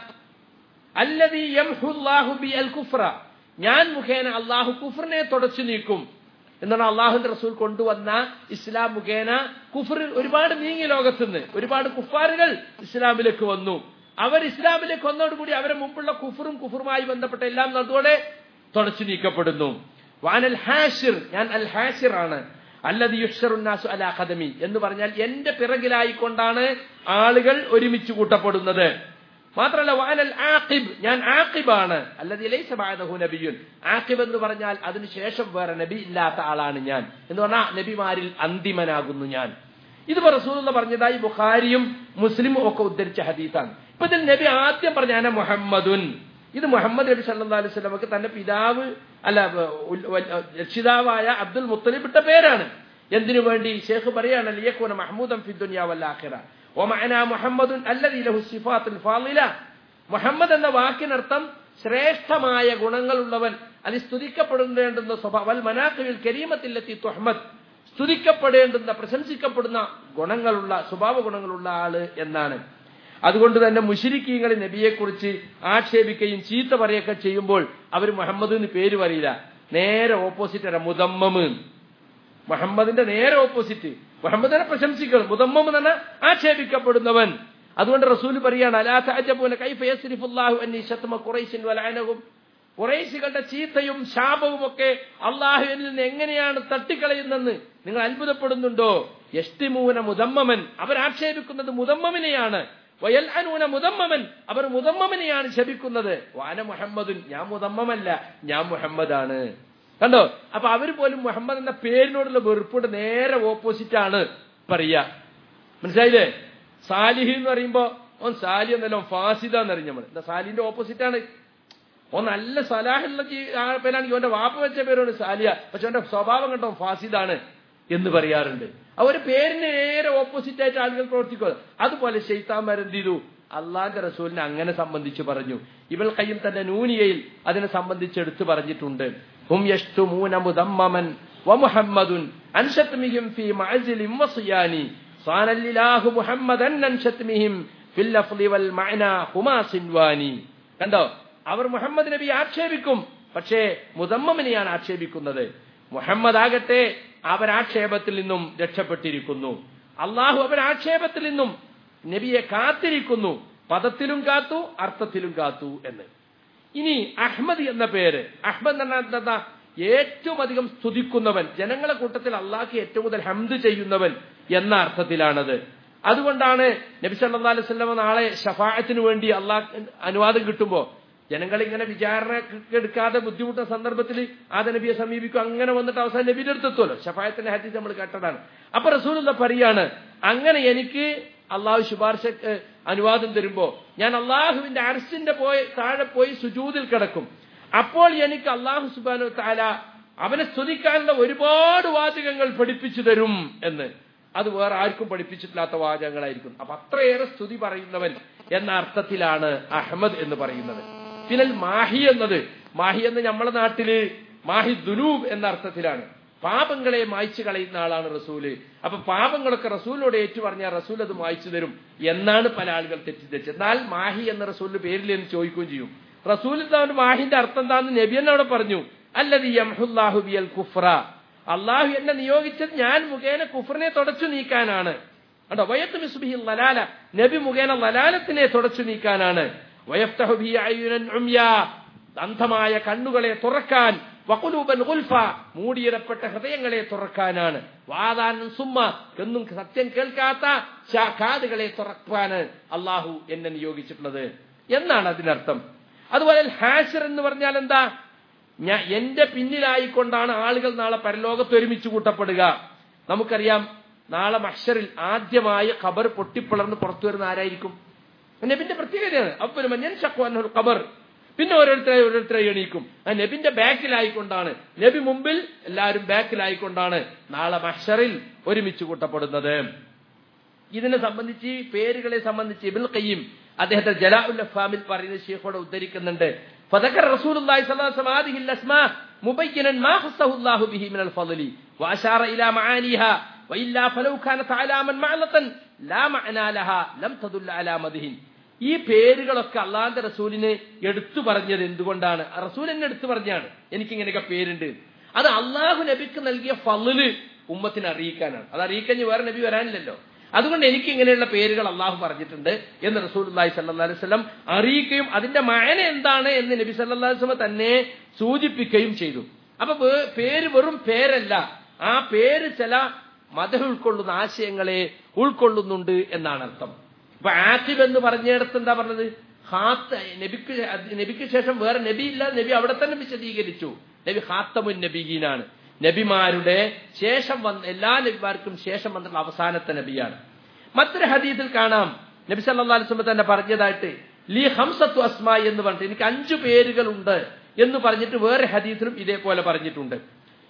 അല്ലദീ യംഹുല്ലാഹു ബി അൽ കുഫ്ര ഞാൻ മുഖേന അള്ളാഹു കുഫറിനെ തുടച്ചു നീക്കും എന്നാണ് അള്ളാഹുന്റെ റസൂൽ കൊണ്ടുവന്ന ഇസ്ലാം മുഖേന കുഫറിൽ ഒരുപാട് നീങ്ങി ലോകത്തുനിന്ന് ഒരുപാട് കുഫാറുകൾ ഇസ്ലാമിലേക്ക് വന്നു അവർ ഇസ്ലാമിലേക്ക് വന്നതോടുകൂടി അവരെ മുമ്പുള്ള കുഫറും കുഫറുമായി ബന്ധപ്പെട്ട എല്ലാം അതോടെ തുടച്ചു നീക്കപ്പെടുന്നു വാനൽ ഹാഷിർ ഞാൻ അൽ ഹാഷിർ ആണ് അല്ലത് യുഷറുന്നാസു അല അഖദമി എന്ന് പറഞ്ഞാൽ എന്റെ പിറകിലായിക്കൊണ്ടാണ് ആളുകൾ ഒരുമിച്ച് കൂട്ടപ്പെടുന്നത് മാത്രമല്ല വാനൽ ആഖിബ് ഞാൻ ആഖിബാണ് അല്ലത് നബിയുൻ ആഖിബ് എന്ന് പറഞ്ഞാൽ അതിനുശേഷം വേറെ നബി ഇല്ലാത്ത ആളാണ് ഞാൻ എന്ന് പറഞ്ഞാൽ നബിമാരിൽ അന്തിമനാകുന്നു ഞാൻ ഇത് റസൂൽ എന്ന് പറഞ്ഞതായി ബുഖാരിയും മുസ്ലിമും ഒക്കെ ഉദ്ധരിച്ച ഹദീസാണ് ഇപ്പൊ ഇതിൽ നബി ആദ്യം പറഞ്ഞ ഞാൻ മുഹമ്മദുൻ ഇത് മുഹമ്മദ് നബി സല്ലാ അലൈഹി സ്വലമക്ക് തന്റെ പിതാവ് അല്ല രക്ഷിതാവായ അബ്ദുൽ മുത്തലിബ് ഇട്ട പേരാണ് എന്തിനു വേണ്ടി ഷേഖ് പറയാണ് ലിയക്കൂന മഹ്മൂദൻ ഫി ദുനിയ വൽ ആഖിറ വമഅന മുഹമ്മദുൻ അല്ലദീ ലഹു സിഫാത്തുൽ ഫാളില മുഹമ്മദ് എന്ന വാക്കിനർത്ഥം ശ്രേഷ്ഠമായ ഗുണങ്ങളുള്ളവൻ അത് സ്തുതിക്കപ്പെടേണ്ടുന്ന സ്വഭാവൽ മനാഖിൽ കരീമത്തിലെത്തി തുഹമ്മദ് സ്തുതിക്കപ്പെടേണ്ടുന്ന പ്രശംസിക്കപ്പെടുന്ന ഗുണങ്ങളുള്ള സ്വഭാവ ഗുണങ്ങളുള്ള ആള് എന്നാണ് അതുകൊണ്ട് തന്നെ മുഷിരിക്കീങ്ങൾ നബിയെക്കുറിച്ച് ആക്ഷേപിക്കുകയും ചീത്ത പറയുകയൊക്കെ ചെയ്യുമ്പോൾ അവർ മുഹമ്മദ് എന്ന് പേര് പറയില്ല നേരെ ഓപ്പോസിറ്റ് അല്ല മുതമ്മമ് മുഹമ്മദിന്റെ നേരെ ഓപ്പോസിറ്റ് മുഹമ്മദിനെ പ്രശംസിക്കണം മുതമ്മം എന്ന് പറഞ്ഞാൽ ആക്ഷേപിക്കപ്പെടുന്നവൻ അതുകൊണ്ട് റസൂൽ പറയാണ് അലാ തഅജബൂന കൈഫ യസ്രിഫുല്ലാഹു അന്നി ശത്മ ഖുറൈശിൻ വലഅനഹും ഖുറൈശികളുടെ ചീത്തയും ശാപവും ഒക്കെ അള്ളാഹുവിൽ നിന്ന് എങ്ങനെയാണ് തട്ടിക്കളയുന്നെന്ന് നിങ്ങൾ അത്ഭുതപ്പെടുന്നുണ്ടോ യഷ്ടിമൂന മുതമ്മമൻ അവർ ആക്ഷേപിക്കുന്നത് മുതമ്മമിനെയാണ് വയൽ അനൂന മുതമ്മമൻ അവർ മുതമ്മമിനെയാണ് ശപിക്കുന്നത് വാന മുഹമ്മദുൻ ഞാൻ മുതമ്മമല്ല ഞാൻ മുഹമ്മദാണ് കണ്ടോ അപ്പൊ അവർ പോലും മുഹമ്മദ് എന്ന പേരിനോടുള്ള വെറുപ്പോട് നേരെ ഓപ്പോസിറ്റ് ആണ് പറയാ മനസ്സിലായില്ലേ സാലിഹ് എന്ന് പറയുമ്പോ ഓൻ സാലി എന്നല്ല ഫാസിദ എന്നറിയും നമ്മൾ എന്താ സാലിന്റെ ഓപ്പോസിറ്റ് ആണ് ഓൻ നല്ല സലാഹുള്ള ജീ- ആ പേരാണെങ്കിൽ ഓന്റെ വാപ്പ വെച്ച പേരാണ് സാലിയ പക്ഷെ ഓന്റെ സ്വഭാവം കണ്ടോ ഫാസിദാണ് എന്ന് പറയാറുണ്ട് ആ ഒരു പേരിന് നേരെ ഓപ്പോസിറ്റ് ആയിട്ട് ആളുകൾ പ്രവർത്തിക്കുക അതുപോലെ ഷെയ്ത്താന്മാർ എന്ത് ചെയ്തു അള്ളാന്റെ റസൂലിനെ അങ്ങനെ സംബന്ധിച്ച് പറഞ്ഞു ഇവൾ കയ്യും തന്റെ നൂനിയയിൽ അതിനെ സംബന്ധിച്ച് എടുത്തു പറഞ്ഞിട്ടുണ്ട് ഹും യഷ്തുമൂന മുദമ്മമൻ വമുഹമ്മദുൻ അൻഷത്മിഹിം ഫീ മഅസിലിൻ വസിയാനി സാനല്ലിലാഹു മുഹമ്മദൻ അൻഷത്മിഹിം ഫിൽ ലഫ്ളി വൽ മഅന ഹുമാ സിൻവാനി കണ്ടോ അവർ മുഹമ്മദ് നബി ആക്ഷേപിക്കും പക്ഷേ മുദമ്മമിനെയാണ് ആക്ഷേപിക്കുന്നത് മുഹമ്മദ് ആകട്ടെ അവരാക്ഷേപത്തിൽ നിന്നും രക്ഷപ്പെട്ടിരിക്കുന്നു അള്ളാഹു അവരാക്ഷേപത്തിൽ നിന്നും നബിയെ കാത്തിരിക്കുന്നു പദത്തിലും കാത്തു അർത്ഥത്തിലും കാത്തു എന്ന് ഇനി അഹ്മദ് എന്ന പേര് അഹ്മദ് എന്ന എന്താ ഏറ്റവും അധികം സ്തുതിക്കുന്നവൻ ജനങ്ങളെ കൂട്ടത്തിൽ അള്ളാഹ്ക്ക് ഏറ്റവും കൂടുതൽ ഹംദ് ചെയ്യുന്നവൻ എന്ന അർത്ഥത്തിലാണത് അതുകൊണ്ടാണ് നബി സല്ലല്ലാഹു അലൈഹി വസല്ലം നാളെ ഷഫാഅത്തിന് വേണ്ടി അള്ളാഹ് അനുവാദം കിട്ടുമ്പോൾ ജനങ്ങൾ ഇങ്ങനെ വിചാരണ എടുക്കാതെ ബുദ്ധിമുട്ടുന്ന സന്ദർഭത്തിൽ ആദ നബിയെ സമീപിക്കും അങ്ങനെ വന്നിട്ട് അവസാനം നബിയുടെ അടുത്തെത്തുമല്ലോ ഷഫായത്തിന്റെ ഹദീസ് നമ്മൾ കേട്ടതാണ് അപ്പൊ റസൂൽ പറയാണ് അങ്ങനെ എനിക്ക് അള്ളാഹു ശുപാർശ ഏഹ്, അനുവാദം തരുമ്പോ ഞാൻ അള്ളാഹുവിന്റെ അരസിന്റെ പോയി താഴെ പോയി സുജൂതിൽ കിടക്കും അപ്പോൾ എനിക്ക് അള്ളാഹു സുബാനു താല അവനെ സ്തുതിക്കാനുള്ള ഒരുപാട് വാചകങ്ങൾ പഠിപ്പിച്ചു തരും എന്ന് അത് വേറെ ആർക്കും പഠിപ്പിച്ചിട്ടില്ലാത്ത വാചകങ്ങളായിരിക്കും അപ്പൊ അത്രയേറെ സ്തുതി പറയുന്നവൻ എന്ന അർത്ഥത്തിലാണ് അഹമ്മദ് എന്ന് പറയുന്നത് പിന്നെ മാഹി എന്നത് മാഹി എന്ന് നമ്മുടെ നാട്ടില് മാഹി ദുനൂബ് എന്ന അർത്ഥത്തിലാണ് പാപങ്ങളെ മായ്ച്ചു കളയുന്ന ആളാണ് റസൂല് അപ്പൊ പാപങ്ങളൊക്കെ റസൂലിനോട് ഏറ്റു പറഞ്ഞാൽ റസൂൽ അത് മായ്ച്ചു തരും എന്നാണ് പല ആളുകൾ തെറ്റിദ്ധരിച്ചത് എന്നാൽ മാഹി എന്ന റസൂലിന് പേരിൽ എന്ന് ചോദിക്കുകയും ചെയ്യും റസൂൽ അവന്റെ മാഹിന്റെ അർത്ഥം എന്താന്ന് നബി എന്നെ അവിടെ പറഞ്ഞു അല്ലതി യംഹുല്ലാഹു ബിയൽ കുഫ്ര അള്ളാഹു എന്നെ നിയോഗിച്ചത് ഞാൻ മുഖേന കുഫറിനെ തുടച്ചു നീക്കാനാണ് കണ്ടോ വയത്ത് മിസ്ബിഹി ലലാല നബി മുഖേന ലലാലത്തിനെ തുടച്ചു നീക്കാനാണ് വയഫ്തഹു ബി അയ്യുനൻ ഉംയാ അന്ധമായ കണ്ണുകളെ തുറക്കാൻ വഖുലൂബൻ ഗുൽഫ മൂടിയിടപ്പെട്ട ഹൃദയങ്ങളെ തുറക്കാനാണ് വാദാൻ സുമ്മ എന്നും സത്യം കേൾക്കാത്ത ശാ- കാതുകളെ തുറക്കാന് അള്ളാഹു എന്നെ നിയോഗിച്ചിട്ടുള്ളത് എന്നാണ് അതിനർത്ഥം അതുപോലെ ഹാഷിർ എന്ന് പറഞ്ഞാൽ എന്താ ഞാൻ എന്റെ പിന്നിലായിക്കൊണ്ടാണ് ആളുകൾ നാളെ പരലോകത്ത് ഒരുമിച്ച് കൂട്ടപ്പെടുക നമുക്കറിയാം നാളെ മഷറിൽ ആദ്യമായി ഖബർ പൊട്ടിപ്പിളർന്ന് പുറത്തു വരുന്ന ആരായിരിക്കും നബിന്റെ പ്രത്യേകതയാണ് അപ്പോൾ മഞ്ഞൻ ഷക്വാൻ ഖബർ പിന്നെ ഓരോരുത്തരെ ഓരോരുത്തരെ എണീക്കും ആ നബിന്റെ ബാക്കിലായിക്കൊണ്ടാണ് നബി മുമ്പിൽ എല്ലാവരും ബാക്കിലായിക്കൊണ്ടാണ് നാളെ മഷറിൽ ഒരുമിച്ച് കൂട്ടപ്പെടുന്നത് ഇതിനെ സംബന്ധിച്ച് ഈ പേരുകളെ സംബന്ധിച്ച് ഇബിൽ ഖയ്യിം അദ്ദേഹത്തെ ജലാഉൽ അഫാമിൽ പറയുന്ന ഷെയ്ഖോട് ഉദ്ധരിക്കുന്നുണ്ട് فذكر رسول الله صلى الله عليه وسلم هذه الاسماء مبينا ما خصه الله به من الفضل واشار الى معانيها والا فلو كانت علاما معلة لا معنى لها لم تدل على مدهن ഈ പേരുകളൊക്കെ അള്ളാന്റെ റസൂലിനെ എടുത്തു പറഞ്ഞത് എന്തുകൊണ്ടാണ് ആ റസൂൽ എന്നെ എടുത്തു പറഞ്ഞാണ് എനിക്ക് ഇങ്ങനെയൊക്കെ പേരുണ്ട് അത് അള്ളാഹു നബിക്ക് നൽകിയ ഫളില് ഉമ്മത്തിനെ അറിയിക്കാനാണ് അത് അറിയിക്കഞ്ഞ് വേറെ നബി വരാനില്ലല്ലോ അതുകൊണ്ട് എനിക്ക് ഇങ്ങനെയുള്ള പേരുകൾ അള്ളാഹു പറഞ്ഞിട്ടുണ്ട് എന്ന് റസൂൽ അള്ളാഹി സല്ലാ അലൈവല്ലം അറിയിക്കുകയും അതിന്റെ മയന എന്താണ് എന്ന് നബി സല്ലാ വസ്ലം തന്നെ സൂചിപ്പിക്കുകയും ചെയ്തു അപ്പൊ വേ- പേര് വെറും പേരല്ല ആ പേര് ചില മത ഉൾക്കൊള്ളുന്ന ആശയങ്ങളെ ഉൾക്കൊള്ളുന്നുണ്ട് എന്നാണ് അർത്ഥം അപ്പൊ ആസിബ് എന്ന് പറഞ്ഞിടത്ത് എന്താ പറഞ്ഞത് ഹാത്ത നബിക്ക് നബിക്ക് ശേഷം വേറെ നബി ഇല്ല നബി അവിടെ തന്നെ വിശദീകരിച്ചു നബി ഹാത്തമുൻ നബീനാണ് നബിമാരുടെ ശേഷം വന്ന എല്ലാ നബിമാർക്കും ശേഷം വന്നിട്ടുള്ള അവസാനത്തെ നബിയാണ് മറ്റൊരു ഹദീസിൽ കാണാം നബി സല്ലല്ലാഹു അലൈഹി വസല്ലം തന്നെ പറഞ്ഞതായിട്ട് ലീ ഹംസത്തു അസ്മാ എന്ന് പറഞ്ഞിട്ട് എനിക്ക് അഞ്ചു പേരുകളുണ്ട് എന്ന് പറഞ്ഞിട്ട് വേറെ ഹദീസിലും ഇതേപോലെ പറഞ്ഞിട്ടുണ്ട്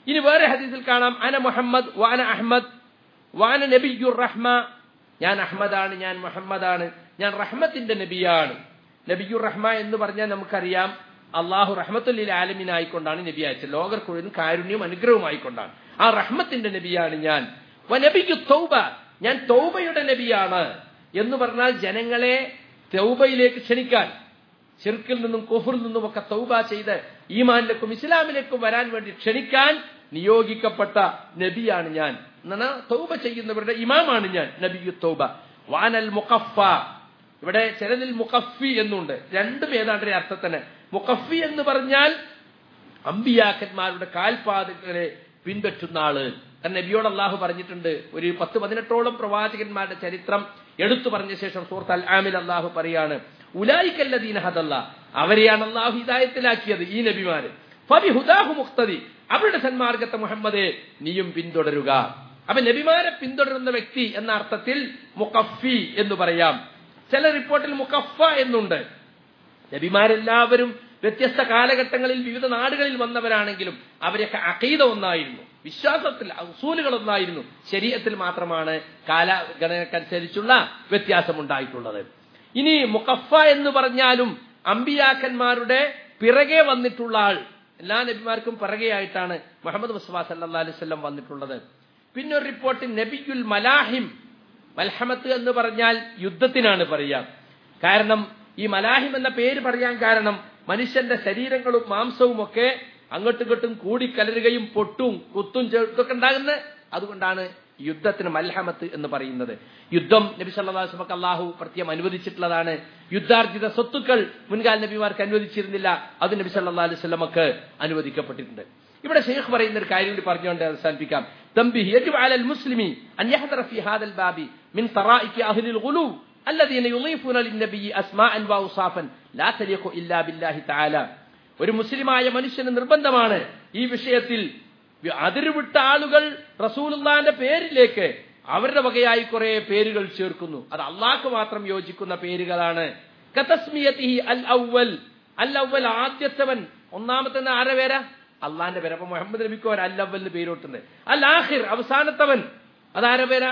ഇനി വേറെ ഹദീസിൽ കാണാം അന മുഹമ്മദ് വാന അഹമ്മദ് വാന നബിയുർ റഹ്മ ഞാൻ അഹമ്മദാണ് ഞാൻ മുഹമ്മദാണ് ഞാൻ റഹ്മത്തിന്റെ നബിയാണ് നബിയുർ റഹ്മ എന്ന് പറഞ്ഞാൽ നമുക്കറിയാം അള്ളാഹു റഹ്മത്തുല്ലിൽ ആലമിനായിക്കൊണ്ടാണ് നബി അയച്ചത് ലോകർക്കുഴുവൻ കാരുണ്യവും അനുഗ്രഹവുമായിക്കൊണ്ടാണ് ആ റഹ്മത്തിന്റെ നബിയാണ് ഞാൻ നബിക്കു തൗബ ഞാൻ തൗബയുടെ നബിയാണ് എന്ന് പറഞ്ഞാൽ ജനങ്ങളെ തൗബയിലേക്ക് ക്ഷണിക്കാൻ ഷിർക്കിൽ നിന്നും കുഫറിൽ നിന്നും ഒക്കെ തൗബ ചെയ്ത് ഈമാനിലേക്കും ഇസ്ലാമിലേക്കും വരാൻ വേണ്ടി ക്ഷണിക്കാൻ നിയോഗിക്കപ്പെട്ട നബിയാണ് ഞാൻ എന്നാണ് തൗബ ചെയ്യുന്നവരുടെ ഇമാമാണ് ഞാൻ നബിയു തൗബ വാനൽ മുഖഫ ഇവിടെ ചിലതിൽ മുഖഫി എന്നുണ്ട് രണ്ടും ഏതാണ്ട് അർത്ഥത്തിന് മുഖഫി എന്ന് പറഞ്ഞാൽ അമ്പിയാക്കന്മാരുടെ കാൽപാതകളെ പിൻപറ്റുന്ന ആള് കാരണം നബിയോട് അള്ളാഹു പറഞ്ഞിട്ടുണ്ട് ഒരു പത്ത് പതിനെട്ടോളം പ്രവാചകന്മാരുടെ ചരിത്രം എടുത്തു പറഞ്ഞ ശേഷം സൂറത്ത് അൽ ആമിൽ അള്ളാഹു പറയാണ് ഉലായിക്കല്ലദീന ഹദല്ല അവരെയാണ് അള്ളാഹു ഹിദായത്തിലാക്കിയത് ഈ നബിമാര് ഫബി ഹുദാഹു മുഖ്തദി അവരുടെ സന്മാർഗത്തെ മുഹമ്മദെ നീയും പിന്തുടരുക അപ്പൊ നബിമാരെ പിന്തുടരുന്ന വ്യക്തി എന്ന അർത്ഥത്തിൽ മുഖഫി എന്ന് പറയാം ചില റിപ്പോർട്ടിൽ മുഖഫ എന്നുണ്ട് നബിമാരെല്ലാവരും വ്യത്യസ്ത കാലഘട്ടങ്ങളിൽ വിവിധ നാടുകളിൽ വന്നവരാണെങ്കിലും അവരൊക്കെ അഖീദ ഒന്നായിരുന്നു വിശ്വാസത്തിൽ അസൂലുകൾ ഒന്നായിരുന്നു ശരീരത്തിൽ മാത്രമാണ് കാലഗണനക്കനുസരിച്ചുള്ള വ്യത്യാസമുണ്ടായിട്ടുള്ളത് ഇനി മുഖഫ എന്ന് പറഞ്ഞാലും അമ്പിയാക്കന്മാരുടെ പിറകെ വന്നിട്ടുള്ള ആൾ എല്ലാ നബിമാർക്കും പിറകെയായിട്ടാണ് മുഹമ്മദ് മുസ്വാ സല്ലാ അലൈവല്ലം വന്നിട്ടുള്ളത് പിന്നെ ഒരു റിപ്പോർട്ട് നബിയുൽ മലാഹിം മൽഹമത്ത് എന്ന് പറഞ്ഞാൽ യുദ്ധത്തിനാണ് പറയുക കാരണം ഈ മലാഹിം എന്ന പേര് പറയാൻ കാരണം മനുഷ്യന്റെ ശരീരങ്ങളും മാംസവും ഒക്കെ അങ്ങോട്ടും ഇങ്ങോട്ടും കൂടിക്കലരുകയും പൊട്ടും കുത്തും ചേർത്തൊക്കെ ഉണ്ടാകുന്നത് അതുകൊണ്ടാണ് യുദ്ധത്തിന് മൽഹമത്ത് എന്ന് പറയുന്നത് യുദ്ധം നബി സല്ലാസ്മക്ക് അള്ളാഹു പ്രത്യേകം അനുവദിച്ചിട്ടുള്ളതാണ് യുദ്ധാർജിത സ്വത്തുക്കൾ മുൻകാല നബിമാർക്ക് അനുവദിച്ചിരുന്നില്ല അത് നബി സല്ലാ അലൈഹി സ്വലമക്ക് അനുവദിക്കപ്പെട്ടിട്ടുണ്ട് ഇവിടെ ഷെയ്ഖ് പറയുന്ന ഒരു കാര്യം കൂടി പറഞ്ഞുകൊണ്ട് അവസാനിപ്പിക്കാം തമ്പി يجب على المسلم أن يحذر في هذا الباب من طرائق أهل الغلو الذين يضيفون للنبي أسماء وأوصافا لا تليق إلا بالله تعالى ഒരു മുസ്ലിമായ മനുഷ്യന് നിർബന്ധമാണ് ഈ വിഷയത്തിൽ അതിരുവിട്ട ആളുകൾ റസൂലുള്ളാന്റെ പേരിലേക്ക് അവരുടെ വകയായി കുറെ പേരുകൾ ചേർക്കുന്നു അത് അള്ളാഹ്ക്ക് മാത്രം യോജിക്കുന്ന പേരുകളാണ് കതസ്മിയത്തിഹി അൽ ഔവൽ അൽ ഔവൽ ആദ്യത്തവൻ ഒന്നാമത്തെ ആരെ പേരാ അള്ളാന്റെ പേര് അപ്പൊ മുഹമ്മദ് നബിക്ക് ഒരു അൽ അവലിന് പേരോട്ടുണ്ട് അൽ ആഹിർ അവസാനത്തവൻ അതാരെ പേരാ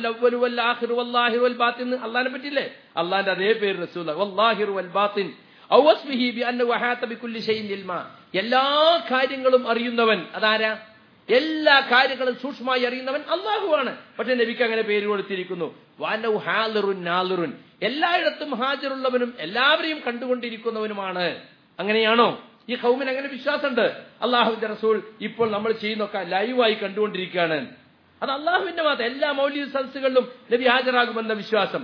അള്ളാഹിനെ പറ്റില്ലേ അള്ളാന്റെ അതേ പേര് റസൂൽ വല്ലാഹിർ വൽ ബാത്തിൻ എല്ലാ കാര്യങ്ങളും അറിയുന്നവൻ അതാരാ എല്ലാ കാര്യങ്ങളും സൂക്ഷ്മമായി അറിയുന്നവൻ അള്ളാഹുവാണ് പക്ഷെ നബിക്ക് അങ്ങനെ പേര് കൊടുത്തിരിക്കുന്നു നാലുറുൻ എല്ലായിടത്തും ഹാജരുള്ളവനും എല്ലാവരെയും കണ്ടുകൊണ്ടിരിക്കുന്നവനുമാണ് അങ്ങനെയാണോ ഈ കൗമിന് അങ്ങനെ വിശ്വാസമുണ്ട് അള്ളാഹുവിന്റെ റസൂൽ ഇപ്പോൾ നമ്മൾ ചെയ്യുന്നൊക്കെ ലൈവായി കണ്ടുകൊണ്ടിരിക്കുകയാണ് അത് അള്ളാഹുവിന്റെ മാത്രം എല്ലാ മൗലിക സദസ്സുകളിലും നബി ഹാജരാകുമെന്ന വിശ്വാസം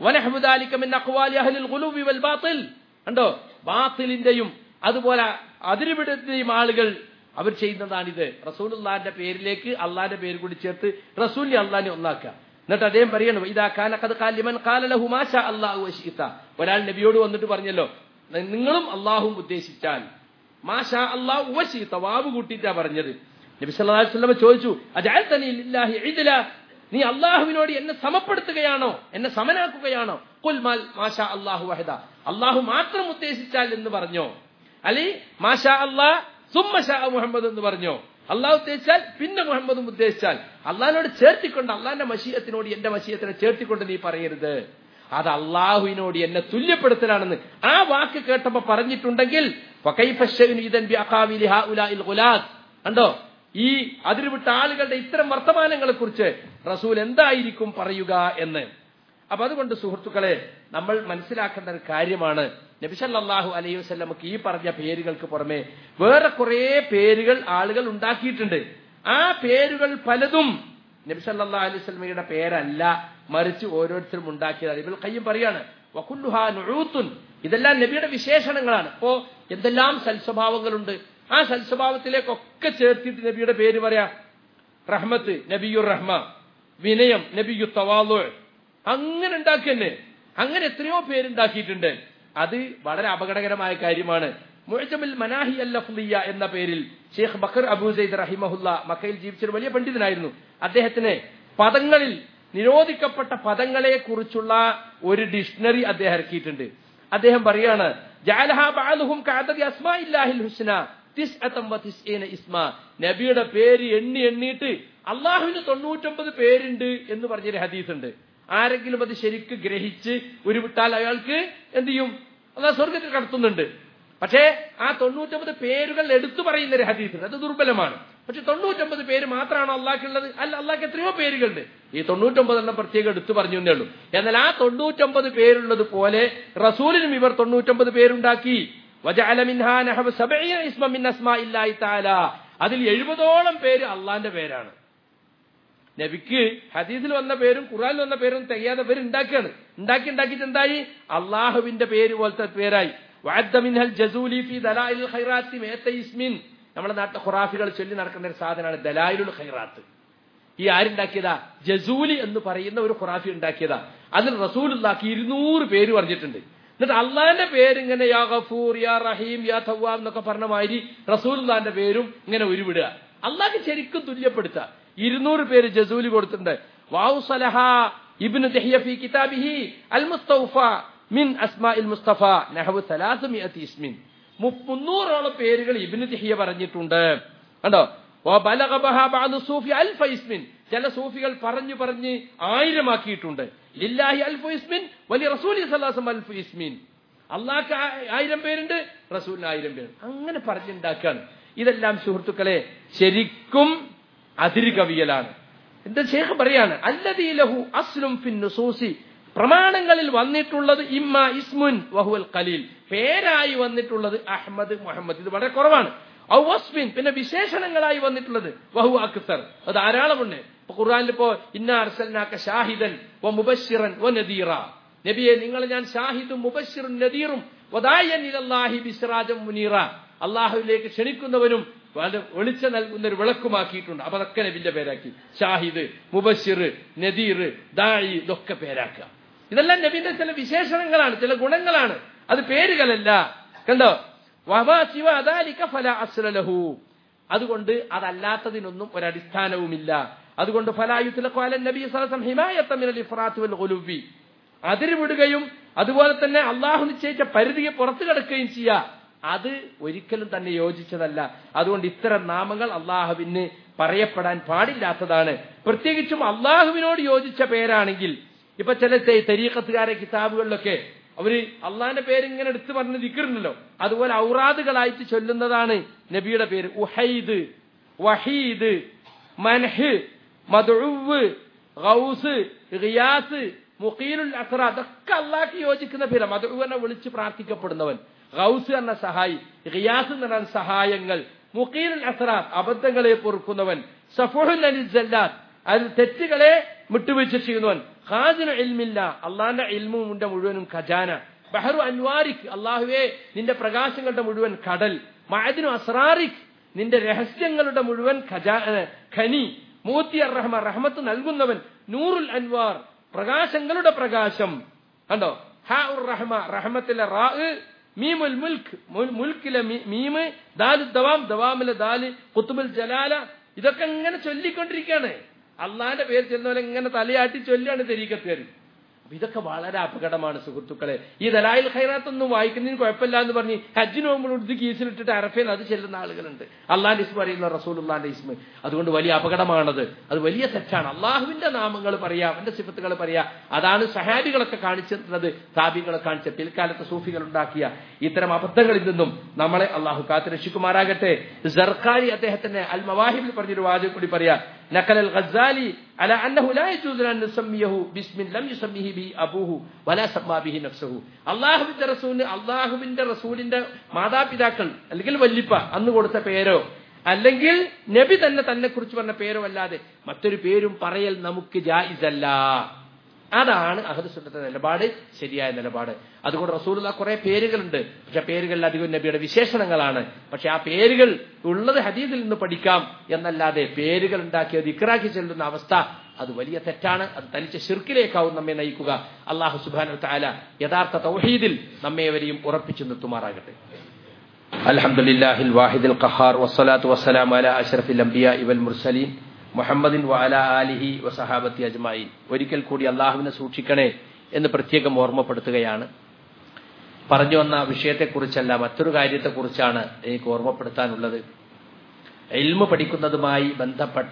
കണ്ടോ ബാത്തിലിന്റെയും അതുപോലെ അതിരുവിടത്തെയും ആളുകൾ അവർ ചെയ്യുന്നതാണിത് റസൂലുള്ളാന്റെ പേരിലേക്ക് അള്ളാന്റെ പേര് കൂടി ചേർത്ത് റസൂലി അള്ളാനെ ഒന്നാക്കുക എന്നിട്ട് അദ്ദേഹം പറയണം ഇതാ കാനക്കത് കാലിമൻ കാലലഹു മാഷ അള്ളാഹു വശീത്ത ഒരാൾ നബിയോട് വന്നിട്ട് പറഞ്ഞല്ലോ നിങ്ങളും അള്ളാഹും ഉദ്ദേശിച്ചാൽ മാഷ അള്ളാഹു വശീത്ത വാവ് കൂട്ടിയിട്ടാ പറഞ്ഞത് നബി സല്ലല്ലാഹു അലൈഹി വസല്ലം ചോദിച്ചു അജഅൽതനി ലില്ലാഹി ഇദ്ല നീ അള്ളാഹുവിനോട് എന്നെ സമപ്പെടുത്തുകയാണോ എന്നെ സമനാക്കുകയാണോ കുൽ മാൽ മാഷാ അള്ളാഹു വഹദ അള്ളാഹു മാത്രം ഉദ്ദേശിച്ചാൽ എന്ന് പറഞ്ഞോ അല്ലെ മാഷാ അള്ളാഹ് സുമ്മ മുഹമ്മദ് എന്ന് പറഞ്ഞോ അള്ളാഹു ഉദ്ദേശിച്ചാൽ പിന്നെ മുഹമ്മദും ഉദ്ദേശിച്ചാൽ അള്ളാഹിനോട് ചേർത്തിക്കൊണ്ട് അള്ളാഹിന്റെ മഷീയത്തിനോട് എന്റെ മഷീയത്തിനെ ചേർത്തിക്കൊണ്ട് നീ പറയരുത് അത് അള്ളാഹുവിനോട് എന്നെ തുല്യപ്പെടുത്തലാണെന്ന് ആ വാക്ക് കേട്ടപ്പോ പറഞ്ഞിട്ടുണ്ടെങ്കിൽ കണ്ടോ ഈ അതിരുവിട്ട ആളുകളുടെ ഇത്തരം വർത്തമാനങ്ങളെ കുറിച്ച് റസൂൽ എന്തായിരിക്കും പറയുക എന്ന് അപ്പൊ അതുകൊണ്ട് സുഹൃത്തുക്കളെ നമ്മൾ മനസ്സിലാക്കേണ്ട ഒരു കാര്യമാണ് നബിസല്ലാഹു അലൈഹി വസ്ലമക്ക് ഈ പറഞ്ഞ പേരുകൾക്ക് പുറമെ വേറെ കുറെ പേരുകൾ ആളുകൾ ഉണ്ടാക്കിയിട്ടുണ്ട് ആ പേരുകൾ പലതും നബിസല്ലാ അലൈഹി സ്വലമയുടെ പേരല്ല മറിച്ച് ഓരോരുത്തരും ഉണ്ടാക്കിയതാണ് ഇവൾ കയ്യും പറയാണ് വക്കുല്ലുഹാ നുഴൂത്തുൻ ഇതെല്ലാം നബിയുടെ വിശേഷണങ്ങളാണ് അപ്പോ എന്തെല്ലാം സൽസ്വഭാവങ്ങളുണ്ട് ആ സൽസ്വഭാവത്തിലേക്കൊക്കെ ചേർത്തിട്ട് നബിയുടെ പേര് പറയാം റഹ്മത്ത് നബിയുർ റഹ്മ വിനയം നബിയു തവാലു അങ്ങനെ ഉണ്ടാക്കിയെന്നെ അങ്ങനെ എത്രയോ പേരുണ്ടാക്കിയിട്ടുണ്ട് അത് വളരെ അപകടകരമായ കാര്യമാണ് മുഴജമിൽ മനാഹി അല്ലഫ്ലിയ എന്ന പേരിൽ ഷെയ്ഖ് ബക്കർ അബൂ സെയ്ദ് റഹിമഹുല്ല മക്കയിൽ ജീവിച്ചൊരു വലിയ പണ്ഡിതനായിരുന്നു അദ്ദേഹത്തിന് പദങ്ങളിൽ നിരോധിക്കപ്പെട്ട പദങ്ങളെ കുറിച്ചുള്ള ഒരു ഡിക്ഷണറി അദ്ദേഹം ഇറക്കിയിട്ടുണ്ട് അദ്ദേഹം പറയാണ് ജാലഹ ബാലുഹും കാദതി അസ്മാഇല്ലാഹിൽ ഹുസ്ന തിസ്അത്തം വ തിസ്ഈന ഇസ്മ നബിയുടെ പേര് എണ്ണി എണ്ണിയിട്ട് അള്ളാഹുവിന് തൊണ്ണൂറ്റൊമ്പത് പേരുണ്ട് എന്ന് പറഞ്ഞൊരു ഹദീസ് ഉണ്ട് ആരെങ്കിലും അത് ശരിക്ക് ഗ്രഹിച്ച് ഉരുവിട്ടാൽ അയാൾക്ക് എന്ത് ചെയ്യും അള്ളാഹ് സ്വർഗത്തിൽ കടത്തുന്നുണ്ട് പക്ഷേ ആ തൊണ്ണൂറ്റൊമ്പത് പേരുകൾ എടുത്തു പറയുന്ന ഒരു ഹദീസ് അത് ദുർബലമാണ് പക്ഷെ തൊണ്ണൂറ്റൊമ്പത് പേര് മാത്രമാണ് അള്ളാഹ്ക്കുള്ളത് അല്ല അള്ളാഹ്ക്ക് എത്രയോ പേരുകളുണ്ട് ഈ തൊണ്ണൂറ്റൊമ്പത് എണ്ണം പ്രത്യേകം എടുത്തു പറഞ്ഞു എന്നേ ഉള്ളൂ എന്നാൽ ആ തൊണ്ണൂറ്റൊമ്പത് പേരുള്ളത് പോലെ റസൂലിനും ഇവർ തൊണ്ണൂറ്റൊമ്പത് പേരുണ്ടാക്കി വജഅല മിൻഹാ നഹവ സബഈന ഇസ്മ മിൻ അസ്മാഇല്ലാഹി തആല അതിൽ എഴുപതോളം പേര് അള്ളാന്റെ പേരാണ് നബിക്ക് ഹദീസിൽ വന്ന പേരും ഖുറാനിൽ വന്ന പേരും തികയാതെ പേര് ഉണ്ടാക്കുകയാണ് ഉണ്ടാക്കി ഉണ്ടാക്കിയിട്ട് എന്തായി അള്ളാഹുവിന്റെ പേര് പോലത്തെ പേരായി വഅദ്ദ മിൻഹൽ ജസൂലി ഫി ദലായിൽ ഖൈറാത്തി മേത്ത ഇസ്മിൻ നമ്മുടെ നാട്ടിലെ ഖുറാഫികൾ ചൊല്ലി നടക്കുന്ന ഒരു സാധനമാണ് ദലായിലുൽ ഖൈറാത്ത് ഈ ആരുണ്ടാക്കിയതാ ജസൂലി എന്ന് പറയുന്ന ഒരു ഖുറാഫി ഉണ്ടാക്കിയതാ അതിൽ റസൂലുള്ളാക്ക് ഇരുന്നൂറ് പേര് പറഞ്ഞിട്ടുണ്ട് എന്നിട്ട് അള്ളാന്റെ പേര് ഇങ്ങനെ യാ ഗഫൂർ യാ റഹീം യാ തവ്വാബ് എന്നൊക്കെ പറഞ്ഞ മാതിരി റസൂലുള്ളാന്റെ പേരും ഇങ്ങനെ ഉരുവിടുക അള്ളാഹ്ക്ക് ശരിക്കും തുല്യപ്പെടുത്തുക ഇരുന്നൂറ് പേര് ജസൂലി കൊടുത്തിട്ടുണ്ട് വാവു സലഹ ഇബ്നു ദഹിയ ഫി കിതാബിഹി അൽ മുസ്തഫ മിൻ അസ്മാഇൽ മുസ്തഫ നഹവു സലാസമിയത്തി ഇസ്മിൻ മുന്നൂറോളം പേരുകൾ ഇബ്നു ദഹിയ പറഞ്ഞിട്ടുണ്ട് കണ്ടോ വബലഗബഹ ബഅദു സൂഫി അൽഫ ഇസ്മിൻ ചില സൂഫികൾ പറഞ്ഞു പറഞ്ഞ് ആയിരമാക്കിയിട്ടുണ്ട് ലില്ലാഹി അൽഫു ഇസ്മിൻ വലി റസൂലി സല്ലാസം അൽഫു ഇസ്മിൻ അള്ളാഹ്ക്ക് ആയിരം പേരുണ്ട് റസൂലിന് ആയിരം പേരുണ്ട് അങ്ങനെ പറഞ്ഞുണ്ടാക്കാണ് ഇതെല്ലാം സുഹൃത്തുക്കളെ ശരിക്കും അതിര് കവിയലാണ് എന്താ ശേഖ പറയാണ് അല്ലദീലഹു അസ്ലും ഫിൻ നുസൂസി പ്രമാണങ്ങളിൽ വന്നിട്ടുള്ളത് ഇമ്മ ഇസ്മുൻ വഹുവൽ ഖലീൽ പേരായി വന്നിട്ടുള്ളത് അഹമ്മദ് മുഹമ്മദ് ഇത് വളരെ കുറവാണ് ഔ വസ്മിൻ പിന്നെ വിശേഷണങ്ങളായി വന്നിട്ടുള്ളത് വഹു അക്സർ അത് ധാരാളമുണ്ട് ഇപ്പൊ ഖുർആനിൽ ഇപ്പോ ഇന്ന അർസൽനാക്ക ഷാഹിദൻ വ മുബശ്ശിറൻ വ നദീറ നബിയെ നിങ്ങൾ ഞാൻ ഷാഹിദും മുബശ്ശിറും നദീറും വദായൻ ഇലല്ലാഹി ബിസ്റാജം മുനീറ അള്ളാഹുവിലേക്ക് ക്ഷണിക്കുന്നവനും വെളിച്ച നൽകുന്ന ഒരു വിളക്കുമാക്കിയിട്ടുണ്ട് അപ്പൊ അതൊക്കെ നബിന്റെ പേരാക്കി ഷാഹിദ് മുബഷിർ നദീർ ദായി ഇതൊക്കെ പേരാക്കുക ഇതെല്ലാം നബിന്റെ ചില വിശേഷണങ്ങളാണ് ചില ഗുണങ്ങളാണ് അത് പേരുകളല്ല കണ്ടോ ഫല അതുകൊണ്ട് അതല്ലാത്തതിനൊന്നും ഒരടിസ്ഥാനവുമില്ല അതുകൊണ്ട് ഫലായുലി അതിര് വിടുകയും അതുപോലെ തന്നെ അള്ളാഹു നിശ്ചയിച്ച പരിധിയെ പുറത്തു കിടക്കുകയും ചെയ്യുക അത് ഒരിക്കലും തന്നെ യോജിച്ചതല്ല അതുകൊണ്ട് ഇത്തരം നാമങ്ങൾ അള്ളാഹുവിന് പറയപ്പെടാൻ പാടില്ലാത്തതാണ് പ്രത്യേകിച്ചും അള്ളാഹുവിനോട് യോജിച്ച പേരാണെങ്കിൽ ഇപ്പൊ ചില തെരീക്കത്തുകാരെ കിതാബുകളിലൊക്കെ അവര് അള്ളാഹിന്റെ പേര് ഇങ്ങനെ എടുത്തു പറഞ്ഞ് ദിക്കറുണ്ടല്ലോ അതുപോലെ ഔറാദുകളായിട്ട് ചൊല്ലുന്നതാണ് നബിയുടെ പേര് ഉഹൈദ് വഹീദ് മൻഹ് മധുവ് ഗൗസ് റിയാസ് മുഖീലുൽ അസ്ര അതൊക്കെ അള്ളാഹ്ക്ക് യോജിക്കുന്ന പേര് മധുവിനെ വിളിച്ച് പ്രാർത്ഥിക്കപ്പെടുന്നവൻ ഗൗസ് എന്ന സഹായി റിയാസ് എന്ന് പറഞ്ഞ സഹായങ്ങൾ മുഖീൽ അസ്രാത്ത് അബദ്ധങ്ങളെ പൊറുക്കുന്നവൻ സഫുഹുൽ അലിസല്ലാത്ത് അത് തെറ്റുകളെ വിട്ടുവീഴ്ച ചെയ്യുന്നവൻ ഖാദിന് ഇൽമില്ല അള്ളാന്റെ ഇൽമുന്റെ മുഴുവനും ഖജാന ബഹറു അൻവാരിക് അള്ളാഹുവേ നിന്റെ പ്രകാശങ്ങളുടെ മുഴുവൻ കടൽ മഅദിനു അസ്രാറിക് നിന്റെ രഹസ്യങ്ങളുടെ മുഴുവൻ ഖജാ ഖനി മൂത്തി റഹ്മ റഹ്മത്ത് നൽകുന്നവൻ നൂറുൽ അൻവാർ പ്രകാശങ്ങളുടെ പ്രകാശം കണ്ടോ ഹാ ഉർ റഹ്മ റഹ്മത്തിലെ റാ മീമുൽ മുൽക്ക് മുൽക്കിലെ മീമ് ദാലു ദവാം ദവാമിലെ ദാല് കുത്തുബുൽ ജലാല ഇതൊക്കെ ഇങ്ങനെ ചൊല്ലിക്കൊണ്ടിരിക്കുകയാണ് അള്ളാന്റെ പേര് ചെല്ലുന്നവരെ ഇങ്ങനെ തലയാട്ടി ചൊല്ലാണ് തെരീക്കത്തേര് ഇതൊക്കെ വളരെ അപകടമാണ് സുഹൃത്തുക്കളെ ഈ ദലായിൽ ഖൈറാത്തൊന്നും വായിക്കുന്നതിന് കുഴപ്പമില്ല എന്ന് പറഞ്ഞ് ഹജ്ജിന് പോകുമ്പോൾ ഇത് കീസിലിട്ടിട്ട് അറഫേൽ അത് ചെല്ലുന്ന ആളുകളുണ്ട് അള്ളാന്റെ ഇസ്മ അറിയുന്ന റസൂലുള്ളാന്റെ ഇസ്മ അതുകൊണ്ട് വലിയ അപകടമാണത് അത് വലിയ തെറ്റാണ് അള്ളാഹുവിന്റെ നാമങ്ങൾ പറയാ അവന്റെ സിഫത്തുകൾ പറയാ അതാണ് സഹാബികളൊക്കെ കാണിച്ചിട്ടുള്ളത് താബികളെ കാണിച്ച പിൽക്കാലത്ത് സൂഫികൾ ഉണ്ടാക്കിയ ഇത്തരം അബദ്ധങ്ങളിൽ നിന്നും നമ്മളെ അള്ളാഹു കാത്ത് രക്ഷിക്കുമാറാകട്ടെ ജർഖാരി അദ്ദേഹത്തിന്റെ അൽ മവാഹിബിൽ പറഞ്ഞൊരു വാചകം കൂടി പറയാ نقل الغزالي على أنه لا يجوز أن نسميه باسم لم يسميه به أبوه ولا سمى به نفسه അള്ളാഹുവിന്റെ റസൂലിന് അള്ളാഹുവിന്റെ റസൂലിന്റെ മാതാപിതാക്കൾ അല്ലെങ്കിൽ വല്ലിപ്പ അന്ന് കൊടുത്ത പേരോ അല്ലെങ്കിൽ നബി തന്നെ തന്നെ കുറിച്ച് പറഞ്ഞ പേരോ അല്ലാതെ മറ്റൊരു പേരും പറയൽ നമുക്ക് ജായിസല്ല അതാണ് അഹദുസുന്നത്തെ നിലപാട് ശരിയായ നിലപാട് അതുകൊണ്ട് റസൂലുള്ള കുറെ പേരുകളുണ്ട് പക്ഷെ പേരുകളിൽ അധികം നബിയുടെ വിശേഷണങ്ങളാണ് പക്ഷെ ആ പേരുകൾ ഉള്ളത് ഹദീസിൽ നിന്ന് പഠിക്കാം എന്നല്ലാതെ പേരുകൾ ഉണ്ടാക്കി അത് ഇക്രാക്കി ചെല്ലുന്ന അവസ്ഥ അത് വലിയ തെറ്റാണ് അത് തനിച്ച ഷിർക്കിലേക്കാവും നമ്മെ നയിക്കുക അള്ളാഹു സുബാനു താല യഥാർത്ഥ തൗഹീദിൽ നമ്മേവരെയും ഉറപ്പിച്ചു നിർത്തുമാറാകട്ടെ അൽഹംദുലില്ലാഹിൽ വാഹിദിൽ ഖഹാർ വസ്സലാത്തു വസ്സലാം അല അഷ്റഫിൽ അംബിയ ഇവൽ മുർസലീൻ മുഹമ്മദിൻ വഅല ആലിഹി വസഹാബത്തി അജ്മായിൻ ഒരിക്കൽ കൂടി അള്ളാഹുവിനെ സൂക്ഷിക്കണേ എന്ന് പ്രത്യേകം ഓർമ്മപ്പെടുത്തുകയാണ് പറഞ്ഞു വന്ന വിഷയത്തെക്കുറിച്ചല്ല മറ്റൊരു കാര്യത്തെക്കുറിച്ചാണ് എനിക്ക് ഓർമ്മപ്പെടുത്താനുള്ളത് എൽമ പഠിക്കുന്നതുമായി ബന്ധപ്പെട്ട